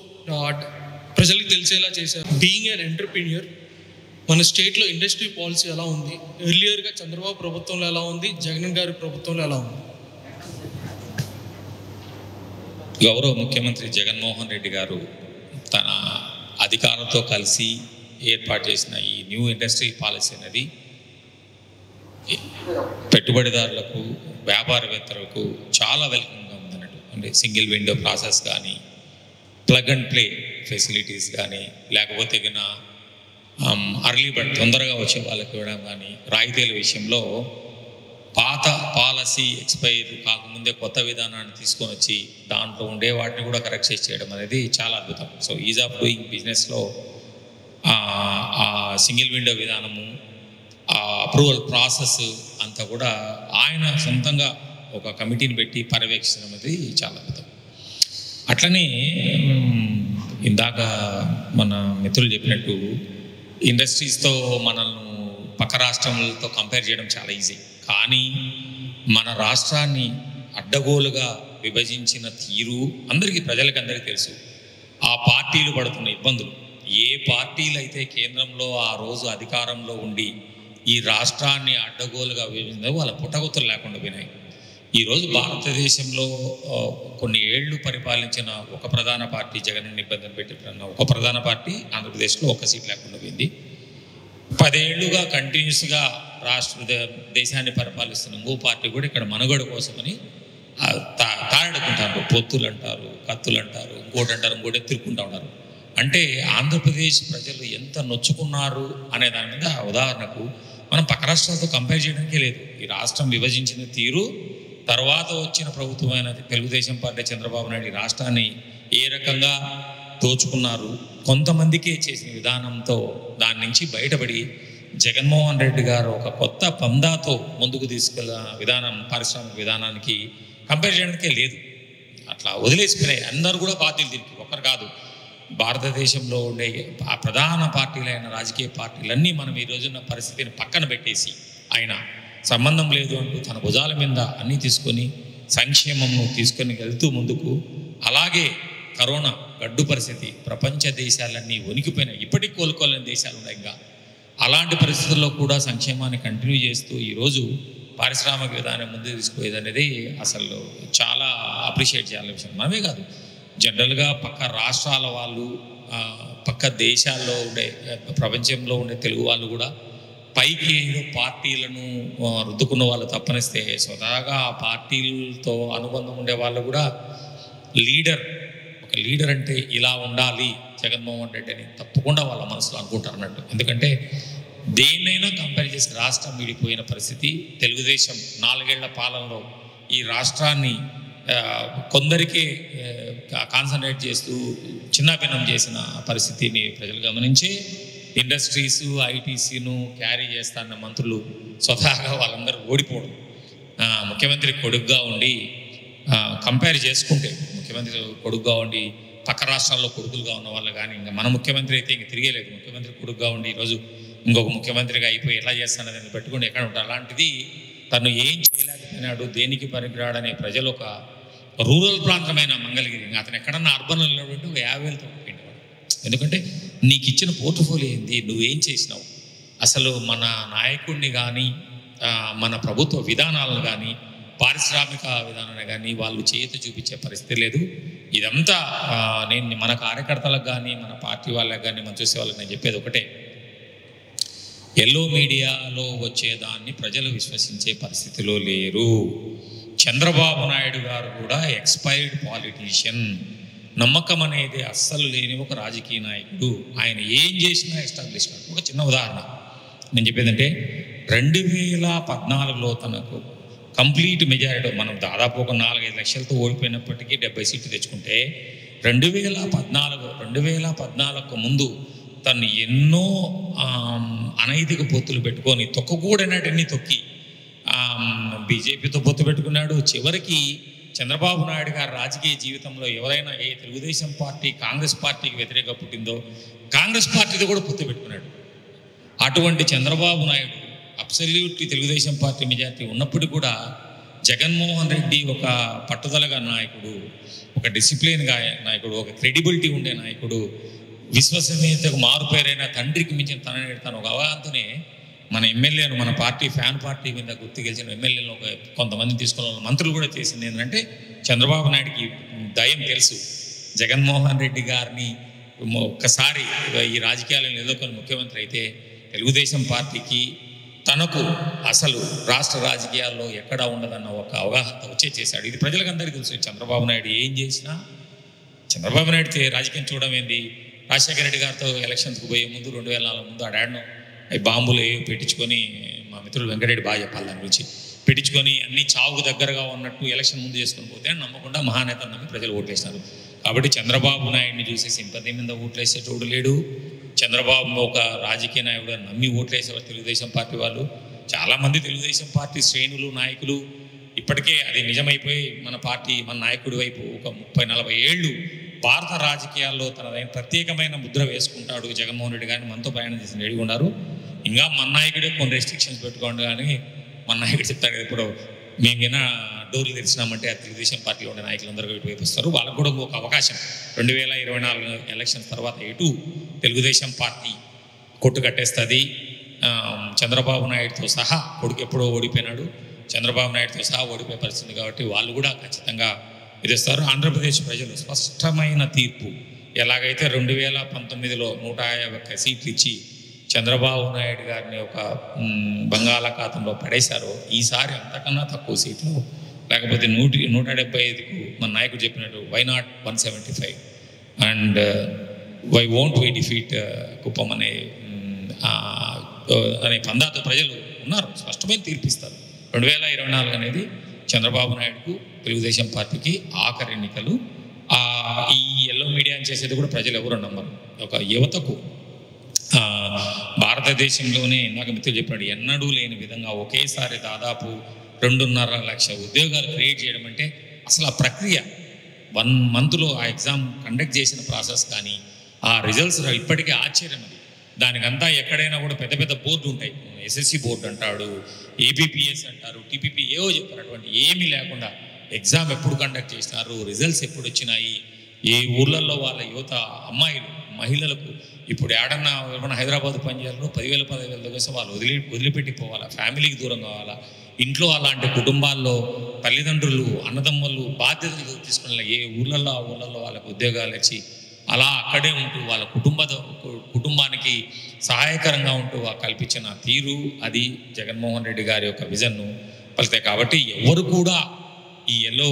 ప్రజలకు తెలిసేలా చేశారు బీయింగ్ అన్ ఎంటర్ప్రీనియర్ మన స్టేట్లో ఇండస్ట్రీ పాలసీ ఎలా ఉంది ఎర్లియర్గా చంద్రబాబు ప్రభుత్వంలో ఎలా ఉంది జగన్ గారి ప్రభుత్వంలో ఎలా ఉంది గౌరవ ముఖ్యమంత్రి జగన్మోహన్ రెడ్డి గారు తన అధికారంతో కలిసి ఏర్పాటు చేసిన ఈ న్యూ ఇండస్ట్రీ పాలసీ అనేది పెట్టుబడిదారులకు వ్యాపారవేత్తలకు చాలా వెల్కమ్గా ఉందన్నట్టు అంటే సింగిల్ విండో ప్రాసెస్ కానీ ప్లగ్ అండ్ ప్లే ఫెసిలిటీస్ కానీ లేకపోతే గిన అర్లీ బట్ తొందరగా వచ్చే వాళ్ళకి ఇవ్వడం కానీ రాయితీల విషయంలో పాత పాలసీ ఎక్స్పైర్ కాకముందే కొత్త విధానాన్ని తీసుకొని వచ్చి దాంట్లో ఉండే వాటిని కూడా కరెక్ట్ చేసి చేయడం అనేది చాలా అద్భుతం సో ఈజ్ ఆఫ్ డూయింగ్ బిజినెస్లో ఆ సింగిల్ విండో విధానము ఆ అప్రూవల్ ప్రాసెస్ అంతా కూడా ఆయన సొంతంగా ఒక కమిటీని పెట్టి పర్యవేక్షించడం అనేది చాలా అద్భుతం అట్లనే మ్, ఇందాక మన మిత్రులు చెప్పినట్టు ఇండస్ట్రీస్తో మనల్ని పక్క రాష్ట్రాలతో కంపేర్ చేయడం చాలా ఈజీ కానీ మన రాష్ట్రాన్ని అడ్డగోలుగా విభజించిన తీరు అందరికీ ప్రజలకు అందరికీ తెలుసు ఆ పార్టీలు పడుతున్న ఇబ్బందులు ఏ పార్టీలు అయితే కేంద్రంలో ఆ రోజు అధికారంలో ఉండి ఈ రాష్ట్రాన్ని అడ్డగోలుగా విభజిందో వాళ్ళ పుట్టగొత్తులు లేకుండా పోయినాయి ఈరోజు భారతదేశంలో ఆ, కొన్ని ఏళ్ళు పరిపాలించిన ఒక ప్రధాన పార్టీ జగన్ ఇబ్బందిని పెట్టి ఒక ప్రధాన పార్టీ ఆంధ్రప్రదేశ్లో ఒక సీట్ లేకుండా పోయింది పదేళ్లుగా కంటిన్యూస్గా రాష్ట్ర దే- దేశాన్ని పరిపాలిస్తున్న ఇంకో పార్టీ కూడా ఇక్కడ మనుగడ కోసమని ఆ, తా తాడడుకుంటారు పొత్తులు అంటారు కత్తులు అంటారు ఇంకోటి అంటారు ఇంకోటి తిరుక్కుంటా ఉన్నారు అంటే ఆంధ్రప్రదేశ్ ప్రజలు ఎంత నొచ్చుకున్నారు అనే దాని మీద ఉదాహరణకు మనం పక్క రాష్ట్రాలతో కంపేర్ చేయడానికే లేదు ఈ రాష్ట్రం విభజించిన తీరు తర్వాత వచ్చిన ప్రభుత్వమైన తెలుగుదేశం పార్టీ చంద్రబాబు నాయుడు ఈ రాష్ట్రాన్ని ఏ రకంగా దోచుకున్నారు కొంతమందికే చేసిన విధానంతో దాని నుంచి బయటపడి జగన్మోహన్ రెడ్డి గారు ఒక కొత్త పందాతో ముందుకు తీసుకెళ్ళ విధానం పారిశ్రామిక విధానానికి కంపేర్ చేయడానికే లేదు అట్లా వదిలేసుకునే అందరూ కూడా పార్టీలు తిరిగి ఒకరు కాదు భారతదేశంలో ఉండే ఆ ప్రధాన పార్టీలైన రాజకీయ పార్టీలన్నీ మనం ఈ రోజున్న పరిస్థితిని పక్కన పెట్టేసి ఆయన సంబంధం లేదు అంటూ తన భుజాల మీద అన్నీ తీసుకొని సంక్షేమంను తీసుకొని వెళ్తూ ముందుకు అలాగే కరోనా గడ్డు పరిస్థితి ప్రపంచ దేశాలన్నీ వణికిపోయినాయి ఇప్పటికి కోలుకోలేని దేశాలు ఉన్నాయి ఇంకా అలాంటి పరిస్థితుల్లో కూడా సంక్షేమాన్ని కంటిన్యూ చేస్తూ ఈరోజు పారిశ్రామిక విధానం ముందుకు తీసుకుపోయేది అనేది అసలు చాలా అప్రిషియేట్ చేయాల్సిన విషయం మనమే కాదు జనరల్గా పక్క రాష్ట్రాల వాళ్ళు ఆ, పక్క దేశాల్లో ఉండే ప్రపంచంలో ఉండే తెలుగు వాళ్ళు కూడా పైకి ఏదో పార్టీలను ఆ, రుద్దుకున్న వాళ్ళు తప్పనిస్తే స్వతహాగా ఆ పార్టీలతో అనుబంధం ఉండే వాళ్ళు కూడా లీడర్ ఒక లీడర్ అంటే ఇలా ఉండాలి జగన్మోహన్ రెడ్డి అని తప్పకుండా వాళ్ళ మనసులో అనుకుంటారు అన్నట్టు ఎందుకంటే దేన్నైనా కంపేర్ చేసి రాష్ట్రం విడిపోయిన పరిస్థితి తెలుగుదేశం నాలుగేళ్ల పాలనలో ఈ రాష్ట్రాన్ని ఆ, కొందరికే కాన్సన్ట్రేట్ చేస్తూ చిన్నాభిన్నం చేసిన పరిస్థితిని ప్రజలు గమనించి ఇండస్ట్రీస్ ఐటీసీను క్యారీ చేస్తాన్న మంత్రులు స్వతహాగా వాళ్ళందరూ ఓడిపోవడం ఆ, ముఖ్యమంత్రి కొడుగ్గా ఉండి కంపేర్ చేసుకుంటే ముఖ్యమంత్రి కొడుకుగా ఉండి పక్క రాష్ట్రాల్లో కొడుకులుగా ఉన్న వాళ్ళు కానీ ఇంకా మన ముఖ్యమంత్రి అయితే ఇంక తిరిగేలేదు ముఖ్యమంత్రి కొడుకుగా ఉండి ఈరోజు ఇంకొక ముఖ్యమంత్రిగా అయిపోయి ఎట్లా చేస్తానని పెట్టుకుని ఎక్కడ ఉంటారు అలాంటిది తను ఏం చేయలేకపోయినాడు దేనికి పనికిరాడనే ప్రజలు ఒక రూరల్ ప్రాంతమైన మంగళగిరి ఇంకా అతను ఎక్కడన్నా అర్బన్లో నిలబడి ఒక యాభై వేలతో ఒప్పిండేవాడు ఎందుకంటే నీకు ఇచ్చిన పోర్ట్ఫోలియో ఏంది నువ్వేం చేసినావు అసలు మన నాయకుడిని కానీ మన ప్రభుత్వ విధానాలను కానీ పారిశ్రామిక విధానాన్ని కానీ వాళ్ళు చేతి చూపించే పరిస్థితి లేదు ఇదంతా ఆ, నేను మన కార్యకర్తలకు కానీ మన పార్టీ వాళ్ళకి కానీ మన చూసే వాళ్ళకి నేను చెప్పేది ఒకటే ఎల్లో మీడియాలో వచ్చేదాన్ని ప్రజలు విశ్వసించే పరిస్థితిలో లేరు చంద్రబాబు నాయుడు గారు కూడా ఎక్స్పైర్డ్ పాలిటీషియన్ నమ్మకం అనేది అస్సలు లేని ఒక రాజకీయ నాయకుడు ఆయన ఏం చేసినా ఎస్టాబ్లిష్మెంట్ ఒక చిన్న ఉదాహరణ నేను చెప్పేదంటే రెండు వేల పద్నాలుగులో తనకు కంప్లీట్ మెజారిటీ మనం దాదాపు ఒక నాలుగైదు లక్షలతో ఓడిపోయినప్పటికీ డెబ్బై సీట్లు తెచ్చుకుంటే రెండు వేల పద్నాలుగు రెండు వేల పద్నాలుగు ముందు తను ఎన్నో ఆమ్, అనైతిక పొత్తులు పెట్టుకొని తొక్కకూడనటిని తొక్కి బీజేపీతో పొత్తు పెట్టుకున్నాడు చివరికి చంద్రబాబు నాయుడు గారి రాజకీయ జీవితంలో ఎవరైనా ఏ తెలుగుదేశం పార్టీ కాంగ్రెస్ పార్టీకి వ్యతిరేకంగా పుట్టిందో కాంగ్రెస్ పార్టీతో కూడా పొత్తు పెట్టుకున్నాడు అటువంటి Chandrababu Naidu absolutely Telugu Desam party majority ఉన్నప్పటికీ కూడా జగన్మోహన్ రెడ్డి ఒక పట్టుదలగా నాయకుడు ఒక డిసిప్లిన్గా నాయకుడు ఒక క్రెడిబిలిటీ ఉండే నాయకుడు విశ్వసనీయతకు మారుపేరైన తండ్రికి మించిన తనని తను ఒక అవగాహనతోనే మన ఎమ్మెల్యేను మన పార్టీ ఫ్యాన్ పార్టీ మీద గుర్తు గెలిచిన ఎమ్మెల్యేలు ఒక కొంతమంది తీసుకున్న వాళ్ళ మంత్రులు కూడా చేసింది ఏంటంటే చంద్రబాబు నాయుడికి దయం తెలుసు జగన్మోహన్ రెడ్డి గారిని మొ- ఒక్కసారి ఈ రాజకీయాలను ఎదుర్కొని ముఖ్యమంత్రి అయితే తెలుగుదేశం పార్టీకి తనకు అసలు రాష్ట్ర రాజకీయాల్లో ఎక్కడా ఉండదన్న ఒక అవగాహన వచ్చే చేశాడు ఇది ప్రజలకు అందరికీ తెలుసు చంద్రబాబు నాయుడు ఏం చేసినా చంద్రబాబు నాయుడు తే- రాజకీయం చూడడం ఏంది రాజశేఖర రెడ్డి గారితో ఎలక్షన్స్కి పోయే ముందు రెండు వేల నాలుగు ముందు ఆడాడను అవి బాంబులు ఏవి పెట్టించుకొని మా మిత్రులు వెంకటరెడ్డి బాగా చెప్పాలి దాని గురించి పిడుచుకొని అన్ని చావుకు దగ్గరగా ఉన్నట్టు ఎలక్షన్ ముందు చేసుకొని పోతే నమ్మకుండా మహానేతను నమ్మి ప్రజలు ఓట్లేసినారు కాబట్టి చంద్రబాబు నాయుడిని చూసి సింపతి మీద ఓట్లేసేటోడు లేడు చంద్రబాబు ఒక రాజకీయ నాయకుడు అని నమ్మి ఓట్లేసేవారు తెలుగుదేశం పార్టీ వాళ్ళు చాలామంది తెలుగుదేశం పార్టీ శ్రేణులు నాయకులు ఇప్పటికే అది నిజమైపోయి మన పార్టీ మన నాయకుడి వైపు ఒక ముప్పై నలభై ఏళ్ళు భారత రాజకీయాల్లో తనదైన ప్రత్యేకమైన ముద్ర వేసుకుంటాడు జగన్మోహన్ రెడ్డి గారిని మనతో ప్రయాణం చేసిన రెడీ ఉన్నారు ఇంకా మన నాయకుడే కొన్ని రెస్ట్రిక్షన్స్ పెట్టుకోండి కానీ మన నాయకుడు చెప్తాడు కదా ఇప్పుడు మేము విన డోర్లు తెరిచినామంటే ఆ తెలుగుదేశం పార్టీలో ఉండే నాయకులందరూ ఇటువైపు వస్తారు వాళ్ళకు కూడా ఒక అవకాశం రెండు వేల ఇరవై నాలుగు ఎలక్షన్స్ తర్వాత ఎటు తెలుగుదేశం పార్టీ కొట్టు కట్టేస్తుంది ఆ, చంద్రబాబు నాయుడుతో సహా కొడుకు ఎప్పుడో ఓడిపోయినాడు చంద్రబాబు నాయుడుతో సహా ఓడిపోయే పరిస్థితి కాబట్టి వాళ్ళు కూడా ఖచ్చితంగా ఇదిస్తారు ఆంధ్రప్రదేశ్ ప్రజలు స్పష్టమైన తీర్పు ఎలాగైతే రెండు వేల పంతొమ్మిదిలో నూట యాభై ఒక్క సీట్లు ఇచ్చి చంద్రబాబు నాయుడు గారిని ఒక మ్, బంగాళాఖాతంలో పడేశారో ఈసారి అంతకన్నా తక్కువ సీట్లు లేకపోతే నూటి నూట డెబ్బై ఐదుకు మన నాయకుడు చెప్పినట్టు why not one seventy five and why won't we defeat Kuppam అనే మ్, ఆ, అనే పందాతో ప్రజలు ఉన్నారు స్పష్టమైన తీర్పిస్తారు రెండు వేల ఇరవై నాలుగు అనేది చంద్రబాబు నాయుడుకు తెలుగుదేశం పార్టీకి ఆఖరి ఎన్నికలు ఆ, ఈ ఎల్లో మీడియా అని చేసేది కూడా ప్రజలు ఎవరు నమ్మరు ఒక యువతకు ఆ, భారతదేశంలోనే ఇందాక మిత్రులు చెప్పినట్టు ఎన్నడూ లేని విధంగా ఒకేసారి దాదాపు రెండున్నర లక్ష ఉద్యోగాలు క్రియేట్ చేయడం అంటే అసలు ఆ ప్రక్రియ వన్ మంత్లో ఆ ఎగ్జామ్ కండక్ట్ చేసిన ప్రాసెస్ కానీ ఆ రిజల్ట్స్ ఇప్పటికీ ఆశ్చర్యం అది దానికంతా ఎక్కడైనా కూడా పెద్ద పెద్ద బోర్డు ఉంటాయి ఎస్ఎస్సి బోర్డు అంటాడు ఏబిపిఎస్ అంటారు టీపీపీ ఏవో చెప్తారు అటువంటి ఏమీ లేకుండా ఎగ్జామ్ ఎప్పుడు కండక్ట్ చేసినారు రిజల్ట్స్ ఎప్పుడు వచ్చినాయి ఏ ఊర్లలో వాళ్ళ యువత అమ్మాయిలు మహిళలకు ఇప్పుడు ఏడన్నా ఏమన్నా హైదరాబాద్ పనిచేయాలో పదివేల పదివేల దగ్గర వాళ్ళు వదిలి వదిలిపెట్టి పోవాలా ఫ్యామిలీకి దూరం కావాలా ఇంట్లో అలాంటి కుటుంబాల్లో తల్లిదండ్రులు అన్నదమ్ములు బాధ్యతలు తీసుకుని ఏ ఊర్లలో ఆ ఊర్లలో వాళ్ళకి ఉద్యోగాలు ఇచ్చి అలా అక్కడే ఉంటూ వాళ్ళ కుటుంబ కుటుంబానికి సహాయకరంగా ఉంటూ ఆ కల్పించిన తీరు అది జగన్మోహన్ రెడ్డి గారి యొక్క విజన్ను ఫలితాయి కాబట్టి ఎవరు కూడా ఈ ఎల్లో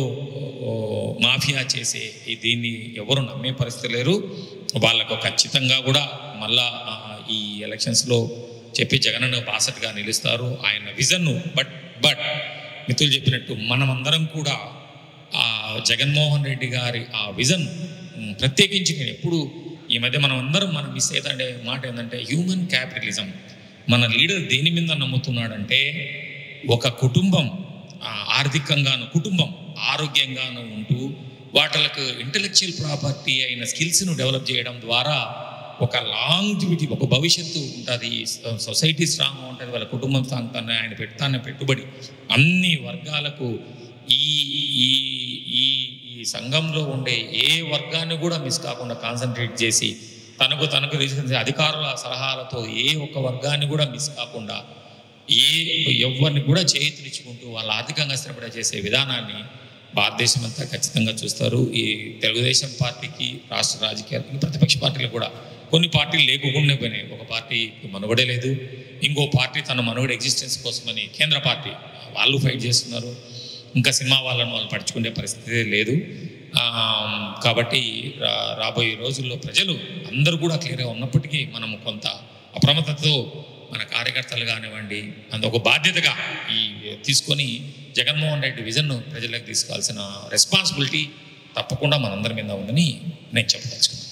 మాఫియా చేసే ఈ దీన్ని ఎవరు నమ్మే పరిస్థితి లేరు వాళ్ళకు ఖచ్చితంగా కూడా మళ్ళా ఆ, ఈ ఎలక్షన్స్లో చెప్పి జగనన్న బాసటగా నిలుస్తారు ఆయన విజన్ను బట్ బట్ మిత్రులు చెప్పినట్టు మనమందరం కూడా ఆ జగన్మోహన్ రెడ్డి గారి ఆ విజన్ ఉమ్, ప్రత్యేకించి నేను ఎప్పుడు ఈ మధ్య మనం అందరం మనం మిస్ అవుతుండే మాట ఏంటంటే హ్యూమన్ క్యాపిటలిజం మన లీడర్ దేని మీద నమ్ముతున్నాడంటే ఒక కుటుంబం ఆ, ఆర్థికంగాను కుటుంబం ఆరోగ్యంగాను ఉంటూ వాటిలకు ఇంటలెక్చువల్ ప్రాపర్టీ అయిన స్కిల్స్ను డెవలప్ చేయడం ద్వారా ఒక లాంగ్జివిటీ ఒక భవిష్యత్తు ఉంటుంది సొసైటీ స్ట్రాంగ్గా ఉంటుంది వాళ్ళ కుటుంబం స్ట్రాంగ్ ఆయన పెడతాన్న పెట్టుబడి అన్ని వర్గాలకు ఈ ఈ ఈ ఈ సంఘంలో ఉండే ఏ వర్గాన్ని కూడా మిస్ కాకుండా కాన్సన్ట్రేట్ చేసి తనకు తనకు తీసుకునే అధికారుల సలహాలతో ఏ ఒక్క వర్గాన్ని కూడా మిస్ కాకుండా ఏ ఎవరిని కూడా చేతునిచ్చుకుంటూ వాళ్ళ ఆర్థికంగా స్థిరపడే చేసే విధానాన్ని భారతదేశం అంతా ఖచ్చితంగా చూస్తారు ఈ తెలుగుదేశం పార్టీకి రాష్ట్ర రాజకీయాలకి ప్రతిపక్ష పార్టీలకు కూడా కొన్ని పార్టీలు లేకుండా పోయినాయి ఒక పార్టీ మనుగడే లేదు ఇంకో పార్టీ తన మనుగడ ఎగ్జిస్టెన్స్ కోసమని కేంద్ర పార్టీ వాళ్ళు ఫైట్ చేస్తున్నారు ఇంకా సినిమా వాళ్ళను వాళ్ళు పడుచుకునే పరిస్థితి లేదు ఆ, కాబట్టి రా- రాబోయే రోజుల్లో ప్రజలు అందరూ కూడా క్లియర్గా ఉన్నప్పటికీ మనము కొంత అప్రమత్తతో మన కార్యకర్తలు కానివ్వండి అందు ఒక బాధ్యతగా ఈ తీసుకొని జగన్మోహన్ రెడ్డి విజన్ను ప్రజలకు తీసుకోవాల్సిన రెస్పాన్సిబిలిటీ తప్పకుండా మనందరి మీద ఉందని నేను చెప్పదలుచుకున్నాను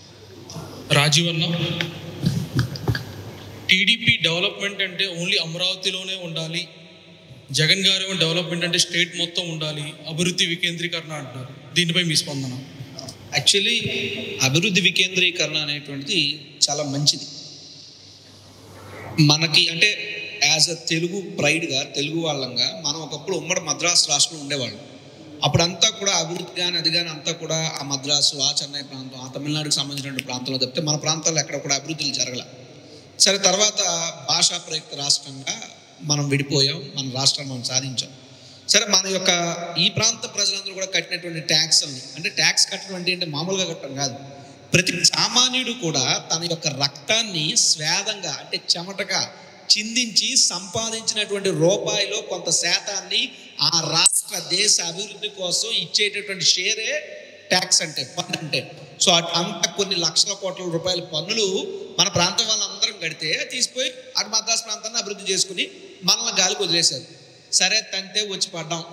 రాజీవ్ అన్న టీడీపీ డెవలప్మెంట్ అంటే ఓన్లీ అమరావతిలోనే ఉండాలి జగన్ గారు ఏమో డెవలప్మెంట్ అంటే స్టేట్ మొత్తం ఉండాలి అభివృద్ధి వికేంద్రీకరణ అంటారు దీనిపై మీ స్పందన యాక్చువల్లీ అభివృద్ధి వికేంద్రీకరణ అనేటువంటిది చాలా మంచిది మనకి అంటే యాజ్ అ తెలుగు ప్రైడ్గా తెలుగు వాళ్ళంగా మనం ఒకప్పుడు ఉమ్మడి మద్రాసు రాష్ట్రంలో ఉండేవాళ్ళం అప్పుడంతా కూడా అభివృద్ధి కానీ అది కానీ అంతా కూడా ఆ మద్రాసు ఆ చెన్నై ప్రాంతం ఆ తమిళనాడుకి సంబంధించినటువంటి ప్రాంతంలో తప్పితే మన ప్రాంతాల్లో ఎక్కడ కూడా అభివృద్ధులు జరగల సరే తర్వాత భాషా ప్రయుక్త రాష్ట్రంగా మనం విడిపోయాం మన రాష్ట్రాన్ని మనం సాధించాం సరే మన యొక్క ఈ ప్రాంత ప్రజలందరూ కూడా కట్టినటువంటి ట్యాక్స్ని అంటే ట్యాక్స్ కట్టడం అంటే ఏంటి మామూలుగా కట్టడం కాదు ప్రతి సామాన్యుడు కూడా తన యొక్క రక్తాన్ని స్వేదంగా అంటే చెమటగా చిందించి సంపాదించినటువంటి రూపాయిలో కొంత శాతాన్ని ఆ రాష్ట్ర దేశ అభివృద్ధి కోసం ఇచ్చేటటువంటి షేరే ట్యాక్స్ అంటే పన్ను అంటే సో అట్- అంత కొన్ని లక్షల కోట్ల రూపాయల పన్నులు మన ప్రాంతం వాళ్ళందరం కడితే తీసిపోయి అటు మద్రాసు ప్రాంతాన్ని అభివృద్ధి చేసుకుని మనల్ని గాలికి వదిలేశారు సరే తంతే వచ్చి పడ్డాం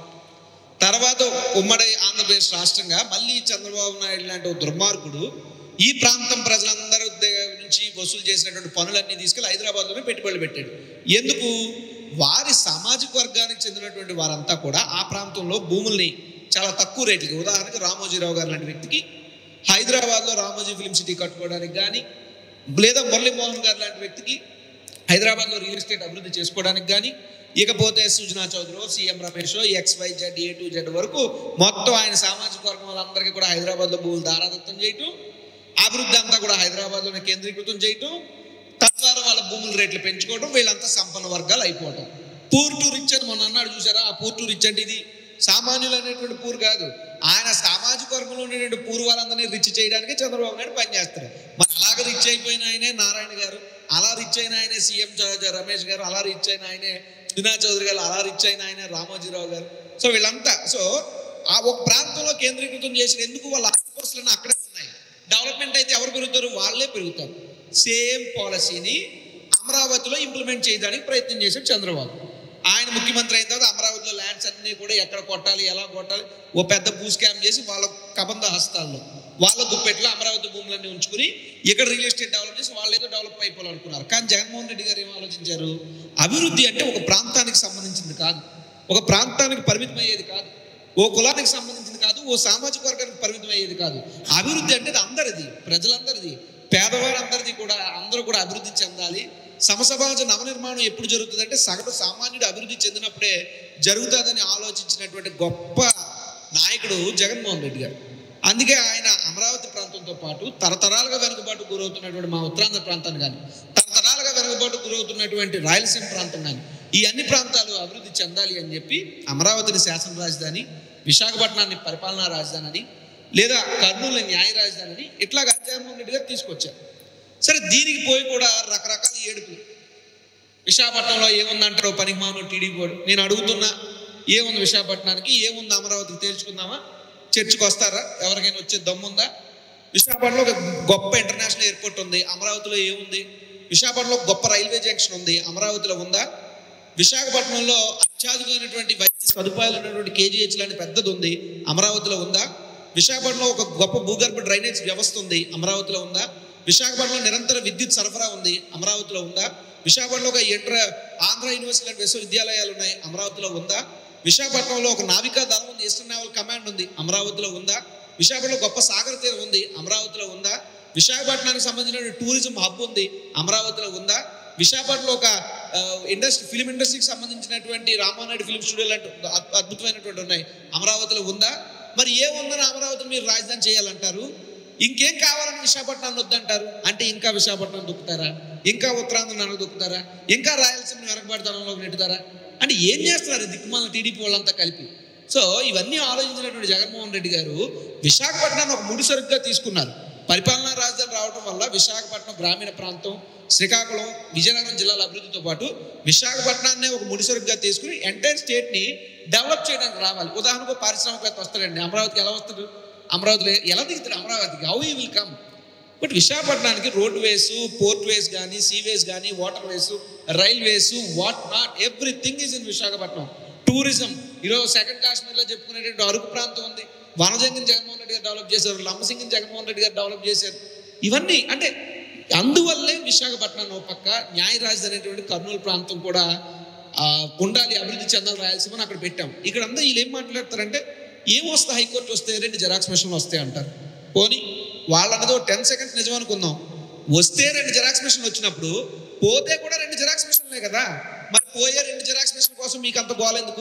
తర్వాత ఉమ్మడి ఆంధ్రప్రదేశ్ రాష్ట్రంగా మళ్ళీ చంద్రబాబు నాయుడు లాంటి ఒక దుర్మార్గుడు ఈ ప్రాంతం ప్రజలందరూ దగ్గర నుంచి వసూలు చేసినటువంటి పనులన్నీ తీసుకెళ్ళి హైదరాబాద్లోనే పెట్టుబడులు పెట్టాడు ఎందుకు వారి సామాజిక వర్గానికి చెందినటువంటి వారంతా కూడా ఆ ప్రాంతంలో భూముల్ని చాలా తక్కువ రేట్లకి ఉదాహరణకి రామోజీరావు గారు లాంటి వ్యక్తికి హైదరాబాద్లో రామోజీ ఫిలిం సిటీ కట్టుకోవడానికి కానీ లేదా మురళీమోహన్ గారు లాంటి వ్యక్తికి హైదరాబాద్లో రియల్ ఎస్టేట్ అభివృద్ధి చేసుకోవడానికి కానీ ఇకపోతే Sujana Chowdary CM Ramesh x y z a to z వరకు మొత్తం ఆయన సామాజిక వర్గం వాళ్ళందరికీ కూడా హైదరాబాద్లో భూములు దారాదత్తం చేయటం అభివృద్ధి అంతా కూడా హైదరాబాద్లోనే కేంద్రీకృతం చేయటం తద్వారా వాళ్ళ భూముల రేట్లు పెంచుకోవడం వీళ్ళంతా సంపన్న వర్గాలు అయిపోవటం పూర్ టు రిచ్ అని మొన్న అన్నాడు చూసారా ఆ పూర్ టు రిచ్ అంటే ఇది సామాన్యులు అనేటువంటి పూర్ కాదు ఆయన సామాజిక వర్గంలో ఉండేటువంటి పూర్ వాళ్ళందరినీ రిచ్ చేయడానికి చంద్రబాబు నాయుడు పనిచేస్తారు మరి అలాగ రిచ్ అయిపోయిన ఆయనే నారాయణ గారు అలా రిచ్ అయిన ఆయనే సీఎం రమేష్ గారు అలా రిచ్ అయిన ఆయనే దినా చౌదరి గారు అలా రిచ్ అయిన ఆయనే రామోజీరావు గారు సో వీళ్ళంతా సో ఆ ఒక ప్రాంతంలో కేంద్రీకృతం చేసిన ఎందుకు వాళ్ళ ఆస్తిపాస్తులన్నీ అక్కడే ఉన్నాయి డెవలప్మెంట్ అయితే ఎవరు పెరుగుతారు వాళ్ళే పెరుగుతారు సేమ్ పాలసీని అమరావతిలో ఇంప్లిమెంట్ చేయడానికి ప్రయత్నం చేశాడు చంద్రబాబు ఆయన ముఖ్యమంత్రి అయిన తర్వాత అమరావతిలో ల్యాండ్స్ అన్నీ కూడా ఎక్కడ కొట్టాలి ఎలా కొట్టాలి ఓ పెద్ద భూ స్కామ్ చేసి వాళ్ళ కబంధ హస్తాల్లో వాళ్ళ గుప్పెట్లో అమరావతి భూములన్నీ ఉంచుకుని ఇక్కడ రియల్ ఎస్టేట్ డెవలప్ చేసి వాళ్ళు ఏదో డెవలప్ అయిపోవాలనుకున్నారు కానీ జగన్మోహన్ రెడ్డి గారు ఏం ఆలోచించారు అభివృద్ధి అంటే ఒక ప్రాంతానికి సంబంధించింది కాదు ఒక ప్రాంతానికి పరిమితం అయ్యేది కాదు ఓ కులానికి సంబంధించింది కాదు ఓ సామాజిక వర్గానికి పరిమితం అయ్యేది కాదు అభివృద్ధి అంటే అది అందరిది ప్రజలందరిది పేదవారందరిది కూడా అందరూ కూడా అభివృద్ధి చెందాలి సమసమాజ నవనిర్మాణం ఎప్పుడు జరుగుతుందంటే సగటు సామాన్యుడు అభివృద్ధి చెందినప్పుడే జరుగుతుందని ఆలోచించినటువంటి గొప్ప నాయకుడు జగన్మోహన్ రెడ్డి గారు అందుకే ఆయన అమరావతి ప్రాంతంతో పాటు తరతరాలుగా వెనుకబాటు గురవుతున్నటువంటి మా ఉత్తరాంధ్ర ప్రాంతాన్ని కానీ తరతరాలుగా వెనుకబాటు గురవుతున్నటువంటి రాయలసీమ ప్రాంతం కానీ ఈ అన్ని ప్రాంతాలు అభివృద్ధి చెందాలి అని చెప్పి అమరావతిని శాసన రాజధాని విశాఖపట్నాన్ని పరిపాలనా రాజధాని అని లేదా కర్నూలు న్యాయ రాజధాని అని ఇట్లాగా జగన్మోహన్ రెడ్డి గారు తీసుకొచ్చారు సరే దీనికి పోయి కూడా రకరకాల ఏడుపులు విశాఖపట్నంలో ఏముందంటారో పనికి మాను టీడీపీ వాడు నేను అడుగుతున్నా ఏముంది విశాఖపట్నానికి ఏముంది అమరావతికి తేల్చుకుందామా చర్చికి వస్తారా ఎవరికైనా వచ్చే దమ్ముందా విశాఖపట్నంలో ఒక గొప్ప ఇంటర్నేషనల్ ఎయిర్పోర్ట్ ఉంది అమరావతిలో ఏముంది విశాఖపట్నంలో ఒక గొప్ప రైల్వే జంక్షన్ ఉంది అమరావతిలో ఉందా విశాఖపట్నంలో అత్యాధునికమైనటువంటి వైద్య సదుపాయాలు ఉన్నటువంటి కేజీహెచ్ లాంటి పెద్దది ఉంది అమరావతిలో ఉందా విశాఖపట్నంలో ఒక గొప్ప భూగర్భ డ్రైనేజ్ వ్యవస్థ ఉంది అమరావతిలో ఉందా విశాఖపట్నంలో నిరంతర విద్యుత్ సరఫరా ఉంది అమరావతిలో ఉందా విశాఖపట్నంలో ఒక ఇంటర్ ఆంధ్ర యూనివర్సిటీ లాంటి విశ్వవిద్యాలయాలు ఉన్నాయి అమరావతిలో ఉందా విశాఖపట్నంలో ఒక నావికా దళం ఉంది ఈస్టర్న్ నేవల్ కమాండ్ ఉంది అమరావతిలో ఉందా విశాఖపట్నంలో గొప్ప సాగర తీరం ఉంది అమరావతిలో ఉందా విశాఖపట్నానికి సంబంధించిన టూరిజం హబ్ ఉంది అమరావతిలో ఉందా విశాఖపట్నంలో ఒక ఇండస్ట్రీ ఫిలిం ఇండస్ట్రీకి సంబంధించినటువంటి రామానాయుడు ఫిలిం స్టూడియో లాంటి అద్- అద్భుతమైనటువంటి ఉన్నాయి అమరావతిలో ఉందా మరి ఏ ఉందని అమరావతిని మీరు రాజధాని చేయాలంటారు ఇంకేం కావాలని విశాఖపట్నాన్ని వద్దంటారు అంటే ఇంకా విశాఖపట్నం దొక్కుతారా ఇంకా ఉత్తరాంధ్ర నన్ను దొక్కుతారా ఇంకా రాయలసీమ వెనకబడతనంలోకి నెట్టుతారా అంటే ఏం చేస్తున్నారు ఈ దిక్కుమాల టీడీపీ వాళ్ళంతా కలిపి సో ఇవన్నీ ఆలోచించినటువంటి జగన్మోహన్ రెడ్డి గారు విశాఖపట్నాన్ని ఒక ముడిసరుగ్గా తీసుకున్నారు పరిపాలనా రాజధాని రావడం వల్ల విశాఖపట్నం గ్రామీణ ప్రాంతం శ్రీకాకుళం విజయనగరం జిల్లాల అభివృద్ధితో పాటు విశాఖపట్నాన్ని ఒక ముడిసరుగ్గా తీసుకుని ఎంటైర్ స్టేట్ని డెవలప్ చేయడానికి రావాలి ఉదాహరణకు పారిశ్రామికవేత్త వస్తాడండి అమరావతికి ఎలా వస్తాడు అమరావతిలో ఎలా దిగుతాడు అమరావతికి how he will come but విశాఖపట్నానికి రోడ్ వేస్ పోర్ట్ వేస్ కానీ సీవేస్ కానీ water ways railways what not everything is in Visakhapatnam tourism ఈరోజు సెకండ్ కాశ్మీర్లో చెప్పుకునేటువంటి అరకు ప్రాంతం ఉంది వనజంగిని జగన్మోహన్ రెడ్డి గారు డెవలప్ చేశారు లంబసింగిని జగన్మోహన్ రెడ్డి గారు డెవలప్ చేశారు ఇవన్నీ అంటే అందువల్లే విశాఖపట్నం ఒక పక్క న్యాయ రాజధాని అనేటువంటి కర్నూలు ప్రాంతం కూడా ఆ, ఉండాలి అభివృద్ధి చెందాలి రాయలసీమని అక్కడ పెట్టాం ఇక్కడ అంతా వీళ్ళు ఏం మాట్లాడతారంటే ఏం వస్తే హైకోర్టు వస్తే రెండు జెరాక్స్ మిషన్లు వస్తాయి అంటారు పోనీ వాళ్ళన్నదో టెన్ సెకండ్స్ నిజం అనుకుందాం వస్తే రెండు జెరాక్స్ మిషన్లు వచ్చినప్పుడు పోతే కూడా రెండు జెరాక్స్ మిషన్లే కదా మరి పోయే రెండు జెరాక్స్ మిషన్ కోసం మీకు అంత గోల ఎందుకు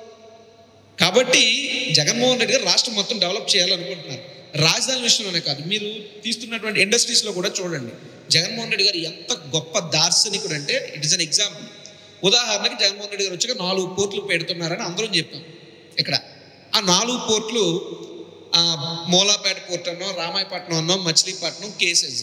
కాబట్టి జగన్మోహన్ రెడ్డి గారు రాష్ట్రం మొత్తం డెవలప్ చేయాలనుకుంటున్నారు రాజధాని విషయంలోనే కాదు మీరు తీస్తున్నటువంటి ఇండస్ట్రీస్లో కూడా చూడండి జగన్మోహన్ రెడ్డి గారు ఎంత గొప్ప దార్శనికుడు అంటే ఇట్ ఇస్ అన్ ఎగ్జాంపుల్ ఉదాహరణకి జగన్మోహన్ రెడ్డి గారు వచ్చాక నాలుగు పోర్ట్లు పెడుతున్నారని అందరం చెప్పాం ఇక్కడ ఆ నాలుగు పోర్ట్లు ఆ, మూలాపేట పోర్ట్ అన్నో రామాయపట్నం అన్నో మచిలీపట్నం కేసెస్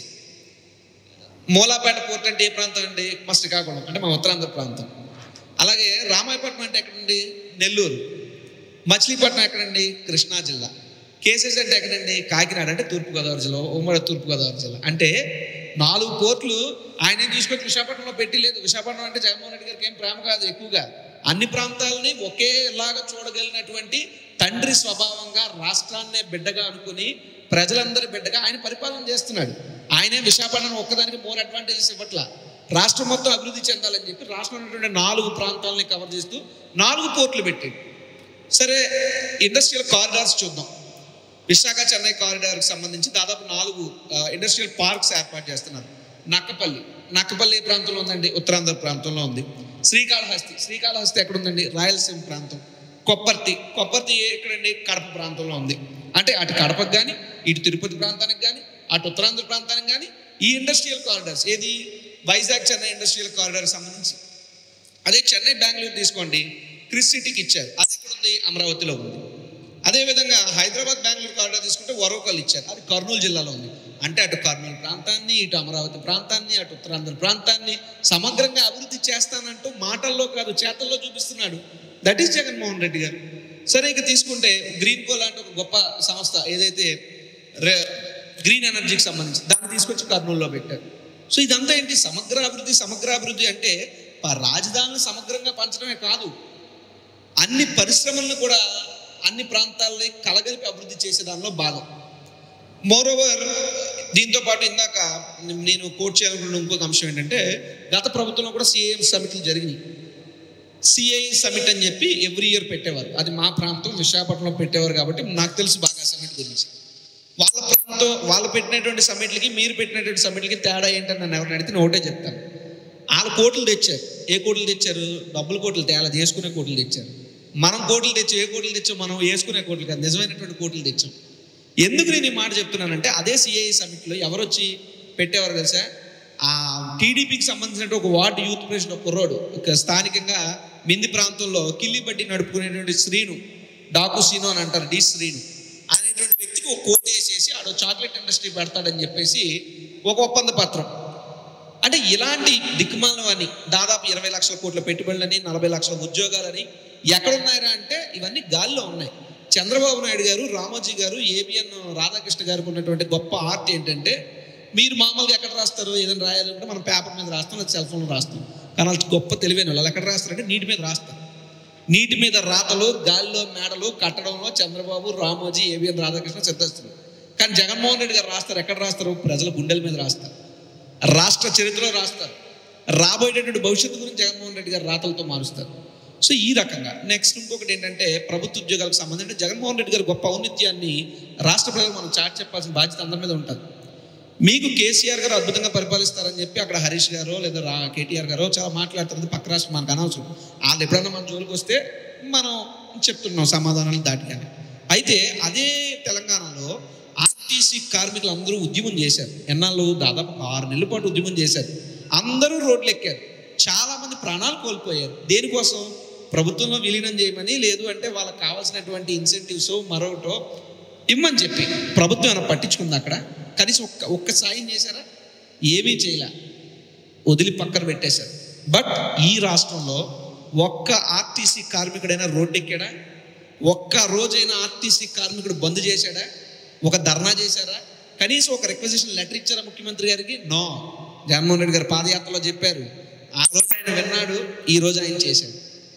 మూలాపేట పోర్ట్ అంటే ఏ ప్రాంతం అండి మా శ్రీకాకుళం అంటే మా ఉత్తరాంధ్ర ప్రాంతం అలాగే రామాయపట్నం అంటే ఎక్కడండి నెల్లూరు మచిలీపట్నం ఎక్కడండి కృష్ణా జిల్లా కేసెస్ అంటే ఎక్కడండి కాకినాడ అంటే తూర్పుగోదావరి జిల్లా ఉమ్మడి తూర్పుగోదావరి జిల్లా అంటే నాలుగు పోర్ట్లు ఆయన ఏం తీసుకొచ్చి విశాఖపట్నంలో పెట్టి లేదు విశాఖపట్నం అంటే జగన్మోహన్ రెడ్డి గారికి ఏం ప్రేమ కాదు ఎక్కువగా అన్ని ప్రాంతాలని ఒకేలాగా చూడగలిగినటువంటి తండ్రి స్వభావంగా రాష్ట్రాన్నే బిడ్డగా అనుకుని ప్రజలందరి బిడ్డగా ఆయన పరిపాలన చేస్తున్నాడు ఆయనే విశాఖపట్నం ఒక్కదానికి మోర్ అడ్వాంటేజెస్ ఇవ్వట్ల రాష్ట్రం మొత్తం అభివృద్ధి చెందాలని చెప్పి రాష్ట్రంలో ఉన్నటువంటి నాలుగు ప్రాంతాలని కవర్ చేస్తూ నాలుగు పోర్టులు పెట్టాడు సరే ఇండస్ట్రియల్ కారిడార్స్ చూద్దాం విశాఖ చెన్నై కారిడార్కి సంబంధించి దాదాపు నాలుగు ఆ, ఇండస్ట్రియల్ పార్క్స్ ఏర్పాటు చేస్తున్నారు నక్కపల్లి నక్కపల్లి ఏ ప్రాంతంలో ఉందండి ఉత్తరాంధ్ర ప్రాంతంలో ఉంది శ్రీకాళహస్తి శ్రీకాళహస్తి ఎక్కడ ఉందండి రాయలసీమ ప్రాంతం కొప్పర్తి కొప్పర్తి ఏ- ఎక్కడండి కడప ప్రాంతంలో ఉంది అంటే అటు కడపకు కానీ ఇటు తిరుపతి ప్రాంతానికి కానీ అటు ఉత్తరాంధ్ర ప్రాంతానికి కానీ ఈ ఇండస్ట్రియల్ కారిడార్స్ ఏది వైజాగ్ చెన్నై ఇండస్ట్రియల్ కారిడార్కి సంబంధించి అదే చెన్నై బెంగళూరు తీసుకోండి క్రిస్ సిటీకి ఇచ్చారు అది ఎక్కడ ఉంది అమరావతిలో ఉంది అదేవిధంగా హైదరాబాద్ బెంగళూరు కారిడార్ తీసుకుంటే వరోకల్ ఇచ్చారు అది కర్నూలు జిల్లాలో ఉంది అంటే అటు కర్నూలు ప్రాంతాన్ని ఇటు అమరావతి ప్రాంతాన్ని అటు ఉత్తరాంధ్ర ప్రాంతాన్ని సమగ్రంగా అభివృద్ధి చేస్తానంటూ మాటల్లో కాదు చేతల్లో చూపిస్తున్నాడు దట్ ఈస్ జగన్మోహన్ రెడ్డి గారు సరే ఇక తీసుకుంటే గ్రీన్ కో లాంటి ఒక గొప్ప సంస్థ ఏదైతే రే- గ్రీన్ ఎనర్జీకి సంబంధించి దాన్ని తీసుకొచ్చి కర్నూలులో పెట్టారు సో ఇదంతా ఏంటి సమగ్ర అభివృద్ధి సమగ్ర అభివృద్ధి అంటే ప- రాజధానిని సమగ్రంగా పంచడమే కాదు అన్ని పరిశ్రమలను కూడా అన్ని ప్రాంతాలని కలగలిపి అభివృద్ధి చేసే దానిలో భాగం మోరోవర్ దీంతో పాటు ఇందాక నేను కోట్ చేయాలనుకున్న ఇంకొక అంశం ఏంటంటే గత ప్రభుత్వంలో కూడా సిఐఎం సమిట్లు జరిగినాయి సిఐ సమిట్ అని చెప్పి ఎవ్రీ ఇయర్ పెట్టేవారు అది మా ప్రాంతం విశాఖపట్నంలో పెట్టేవారు కాబట్టి నాకు తెలుసు బాగా సమిట్ గురించి వాళ్ళ ప్రాంతం వాళ్ళు పెట్టినటువంటి సమిట్లకి మీరు పెట్టినటువంటి సమిట్లకి తేడా ఏంటని నన్ను ఎవరిని అడిగితే నేను ఒకటే చెప్తాను వాళ్ళు కోట్లు తెచ్చారు ఏ కోట్లు తెచ్చారు డబ్బులు కోట్లు తేలా చేసుకునే కోట్లు తెచ్చారు మనం కోట్లు తెచ్చి ఏ కోట్లు తెచ్చాం మనం వేసుకునే కోట్లు కాదు నిజమైనటువంటి కోట్లు తెచ్చాం ఎందుకు నేను ఈ మాట చెప్తున్నానంటే అదే సిఐ సమిట్లో ఎవరు వచ్చి పెట్టేవారు తెలుసా ఆ టీడీపీకి సంబంధించిన ఒక వార్డు యూత్ ప్రెసిడెంట్ ఒక కుర్రోడు ఒక స్థానికంగా మింది ప్రాంతంలో కిల్లి బట్టి నడుపుకునేటువంటి శ్రీను డాకు శ్రీను అని అంటారు డి శ్రీను అనేటువంటి వ్యక్తికి ఒక కోట్ వేసేసి ఆడో చాక్లెట్ ఇండస్ట్రీ పెడతాడని చెప్పేసి ఒక ఒప్పంద పత్రం అంటే ఇలాంటి దిక్కుమాలని దాదాపు ఇరవై లక్షల కోట్ల పెట్టుబడులని నలభై లక్షల ఉద్యోగాలని ఎక్కడున్నాయరా అంటే ఇవన్నీ గాల్లో ఉన్నాయి చంద్రబాబు నాయుడు గారు రామోజీ గారు ఏబిఎన్ రాధాకృష్ణ గారికి ఉన్నటువంటి గొప్ప ఆర్ట్ ఏంటంటే మీరు మామూలుగా ఎక్కడ రాస్తారు ఏదైనా రాయాలంటే మనం పేపర్ మీద రాస్తాం లేదా సెల్ ఫోన్లో రాస్తాం కానీ వాళ్ళు గొప్ప తెలివైన వాళ్ళు ఎక్కడ రాస్తారంటే నీటి మీద రాస్తారు నీటి మీద రాతలు గాలిలో మేడలు కట్టడంలో చంద్రబాబు రామోజీ ఏబిఎన్ రాధాకృష్ణ సిద్ధస్తులు కానీ జగన్మోహన్ రెడ్డి గారు రాస్తారు ఎక్కడ రాస్తారు ప్రజల గుండెల మీద రాస్తారు రాష్ట్ర చరిత్రలో రాస్తారు రాబోయేటటువంటి భవిష్యత్తు గురించి జగన్మోహన్ రెడ్డి గారు రాతలతో మారుస్తారు సో ఈ రకంగా నెక్స్ట్ ఇంకొకటి ఏంటంటే ప్రభుత్వ ఉద్యోగాలకు సంబంధించి జగన్మోహన్ రెడ్డి గారి గొప్ప ఔన్నత్యాన్ని రాష్ట్ర ప్రజలు మనం చాటి చెప్పాల్సిన బాధ్యత అందరి మీద ఉంటుంది మీకు కేసీఆర్ గారు అద్భుతంగా పరిపాలిస్తారని చెప్పి అక్కడ హరీష్ గారు లేదా రా కేటీఆర్ గారు చాలా మాట్లాడుతున్నది పక్క రాష్ట్రం మనకు అనవసరం వాళ్ళు ఎప్పుడన్నా మన జోలికి వస్తే మనం చెప్తున్నాం సమాధానాలు దాటిగానే అయితే అదే తెలంగాణలో ఆర్టీసీ కార్మికులు అందరూ ఉద్యమం చేశారు ఎన్నాళ్ళు దాదాపు ఒక ఆరు నెలల పాటు ఉద్యమం చేశారు అందరూ రోడ్లు ఎక్కారు చాలా మంది ప్రాణాలు కోల్పోయారు దేనికోసం ప్రభుత్వంలో విలీనం చేయమని లేదు అంటే వాళ్ళకి కావాల్సినటువంటి ఇన్సెంటివ్స్ మరొకటో ఇమ్మని చెప్పి ప్రభుత్వం ఏమైనా పట్టించుకుంది అక్కడ కనీసం ఒక్క ఒక్క సాయం చేశారా ఏమీ చేయలే వదిలి పక్కన పెట్టేశారు బట్ ఈ రాష్ట్రంలో ఒక్క ఆర్టీసీ కార్మికుడైనా రోడ్డు ఎక్కాడా ఒక్క రోజైనా ఆర్టీసీ కార్మికుడు బంద్ చేశాడా ఒక ధర్నా చేశారా కనీసం ఒక రిక్వజిషన్ లెటర్ ఇచ్చారా ముఖ్యమంత్రి గారికి నో జగన్మోహన్ రెడ్డి గారు పాదయాత్రలో చెప్పారు ఆ రోజు ఆయన విన్నాడు ఈ రోజు ఆయన చేశాడు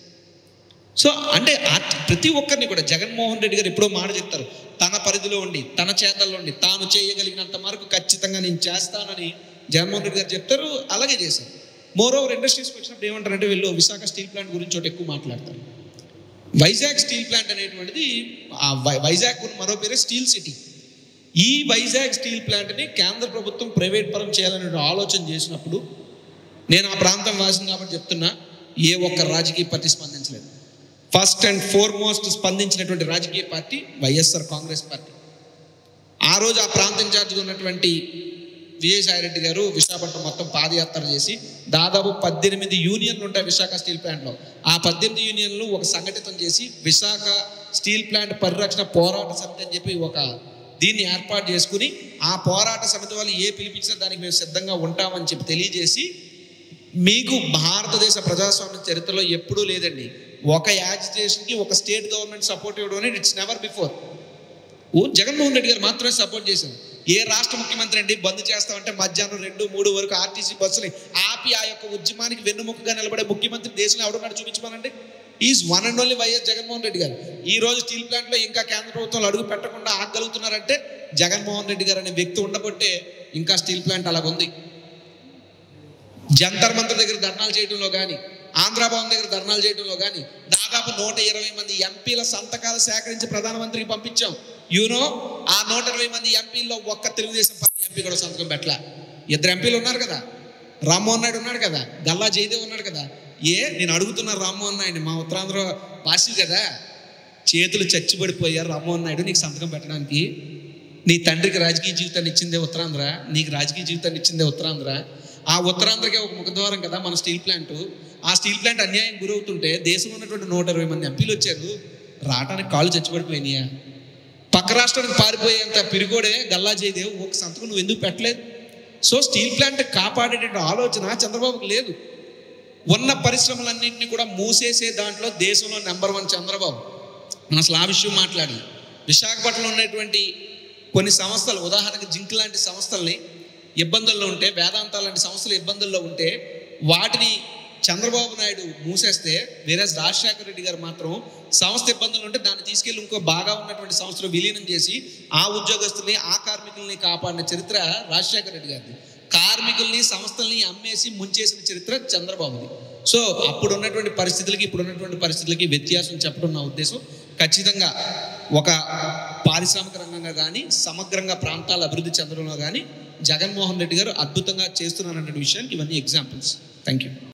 సో అంటే ఆ- ప్రతి ఒక్కరిని కూడా జగన్మోహన్ రెడ్డి గారు ఎప్పుడో మాట చెప్తారు తన పరిధిలో ఉండి తన చేతల్లో ఉండి తాను చేయగలిగినంత వరకు ఖచ్చితంగా నేను చేస్తానని జగన్మోహన్ రెడ్డి గారు చెప్తారు అలాగే చేశారు మోర్ ఓవర్ ఇండస్ట్రీస్కి వచ్చినప్పుడు ఏమంటారంటే వీళ్ళు విశాఖ స్టీల్ ప్లాంట్ గురించి ఒకటి ఎక్కువ మాట్లాడతారు వైజాగ్ స్టీల్ ప్లాంట్ అనేటువంటిది ఆ వై- వైజాగ్ ఉన్న మరో పేరే స్టీల్ సిటీ ఈ వైజాగ్ స్టీల్ ప్లాంట్ని కేంద్ర ప్రభుత్వం ప్రైవేట్ పరం చేయాలనే ఆలోచన చేసినప్పుడు నేను ఆ ప్రాంతం వాసిన కాబట్టి చెప్తున్నా ఏ ఒక్క రాజకీయ పార్టీ స్పందించలేదు ఫస్ట్ అండ్ ఫోర్మోస్ట్ స్పందించినటువంటి రాజకీయ పార్టీ వైఎస్ఆర్ కాంగ్రెస్ పార్టీ ఆ రోజు ఆ ప్రాంత ఇన్ఛార్జిగా ఉన్నటువంటి విజయసాయిరెడ్డి గారు విశాఖపట్నం మొత్తం పాదయాత్ర చేసి దాదాపు పద్దెనిమిది యూనియన్లు ఉంటాయి విశాఖ స్టీల్ ప్లాంట్లో ఆ పద్దెనిమిది యూనియన్లు ఒక సంఘటితం చేసి విశాఖ స్టీల్ ప్లాంట్ పరిరక్షణ పోరాట సమితి అని చెప్పి ఒక దీన్ని ఏర్పాటు చేసుకుని ఆ పోరాట సమితి వాళ్ళు ఏ పిలిపించినా దానికి మేము సిద్ధంగా ఉంటామని చెప్పి తెలియజేసి మీకు భారతదేశ ప్రజాస్వామ్య చరిత్రలో ఎప్పుడూ లేదండి ఒక యాజిటేషన్కి ఒక స్టేట్ గవర్నమెంట్ సపోర్ట్ ఇవ్వడం అనేది ఇట్స్ నెవర్ బిఫోర్ ఓ జగన్మోహన్ రెడ్డి గారు మాత్రమే సపోర్ట్ చేశారు ఏ రాష్ట్ర ముఖ్యమంత్రి అండి బంద్ చేస్తామంటే మధ్యాహ్నం రెండు మూడు వరకు ఆర్టీసీ బస్సుని ఆపి ఆపి ఆ యొక్క ఉద్యమానికి వెన్నుముకగా నిలబడే ముఖ్యమంత్రి దేశంలో ఎవడున్నాడు చూపించమనండి is one and only YS Jaganmohan Reddy గారు ఈ రోజు స్టీల్ ప్లాంట్లో ఇంకా కేంద్ర ప్రభుత్వంలో అడుగు పెట్టకుండా ఆగలుగుతున్నారంటే జగన్మోహన్ రెడ్డి గారు అనే వ్యక్తి ఉండబట్టే ఇంకా స్టీల్ ప్లాంట్ అలాగుంది జంతర్ మంతర్ దగ్గర ధర్నాలు చేయడంలో కానీ ఆంధ్రాభవన్ దగ్గర ధర్నాలు చేయడంలో కానీ దాదాపు నూట ఇరవై మంది ఎంపీల సంతకాలు సేకరించి ప్రధానమంత్రికి పంపించాం యూనో ఆ నూట ఇరవై మంది ఎంపీల్లో ఒక్క తెలుగుదేశం పార్టీ ఎంపీ కూడా సంతకం పెట్టలే ఇద్దరు ఎంపీలు ఉన్నారు కదా రామ్మోహన్ నాయుడు ఉన్నాడు కదా గల్లా జయదేవ్ ఉన్నాడు కదా ఏ నేను అడుగుతున్నా రామ్మోహన్ నాయుడు మా ఉత్తరాంధ్ర వాసి కదా చేతులు చచ్చిపడిపోయారు రామ్మోహన్ నాయుడు నీకు సంతకం పెట్టడానికి నీ తండ్రికి రాజకీయ జీవితాన్ని ఇచ్చిందే ఉత్తరాంధ్ర నీకు రాజకీయ జీవితాన్ని ఇచ్చిందే ఉత్తరాంధ్ర ఆ ఉత్తరాంధ్రకే ఒక ముఖద్వారం కదా మన స్టీల్ ప్లాంట్ ఆ స్టీల్ ప్లాంట్ అన్యాయం గురవుతుంటే దేశంలో ఉన్నటువంటి నూట ఇరవై మంది ఎంపీలు వచ్చారు రావడానికి కాళ్ళు చచ్చిపడిపోయినాయా పక్క రాష్ట్రానికి పారిపోయేంత పిరిగోడే గల్లా జయదేవ్ ఒక సంతకం నువ్వు ఎందుకు పెట్టలేదు సో స్టీల్ ప్లాంట్ కాపాడేటువంటి ఆలోచన చంద్రబాబుకు లేదు ఉన్న పరిశ్రమలన్నింటినీ కూడా మూసేసే దాంట్లో దేశంలో నెంబర్ వన్ చంద్రబాబు మనం అసలు ఆ విషయం మాట్లాడి విశాఖపట్నంలో ఉన్నటువంటి కొన్ని సంస్థలు ఉదాహరణకు జింక్ లాంటి సంస్థల్ని ఇబ్బందుల్లో ఉంటే వేదాంత లాంటి సంస్థలు ఇబ్బందుల్లో ఉంటే వాటిని చంద్రబాబు నాయుడు మూసేస్తే వేరే రాజశేఖర రెడ్డి గారు మాత్రం సంస్థ ఇబ్బందులు ఉంటే దాన్ని తీసుకెళ్లి ఇంకో బాగా ఉన్నటువంటి సంస్థలో విలీనం చేసి ఆ ఉద్యోగస్తుల్ని ఆ కార్మికుల్ని కాపాడిన చరిత్ర రాజశేఖర రెడ్డి గారిది కార్మికుల్ని సంస్థల్ని అమ్మేసి ముంచేసిన చరిత్ర చంద్రబాబుది సో అప్పుడు ఉన్నటువంటి పరిస్థితులకి ఇప్పుడు ఉన్నటువంటి పరిస్థితులకి వ్యత్యాసం చెప్పడం నా ఉద్దేశం ఖచ్చితంగా ఒక పారిశ్రామిక రంగంగా కానీ సమగ్రంగా ప్రాంతాల అభివృద్ధి చెందడంలో కానీ జగన్మోహన్ రెడ్డి గారు అద్భుతంగా చేస్తున్నారన్న విషయానికి ఇవన్నీ ఎగ్జాంపుల్స్ థ్యాంక్ యూ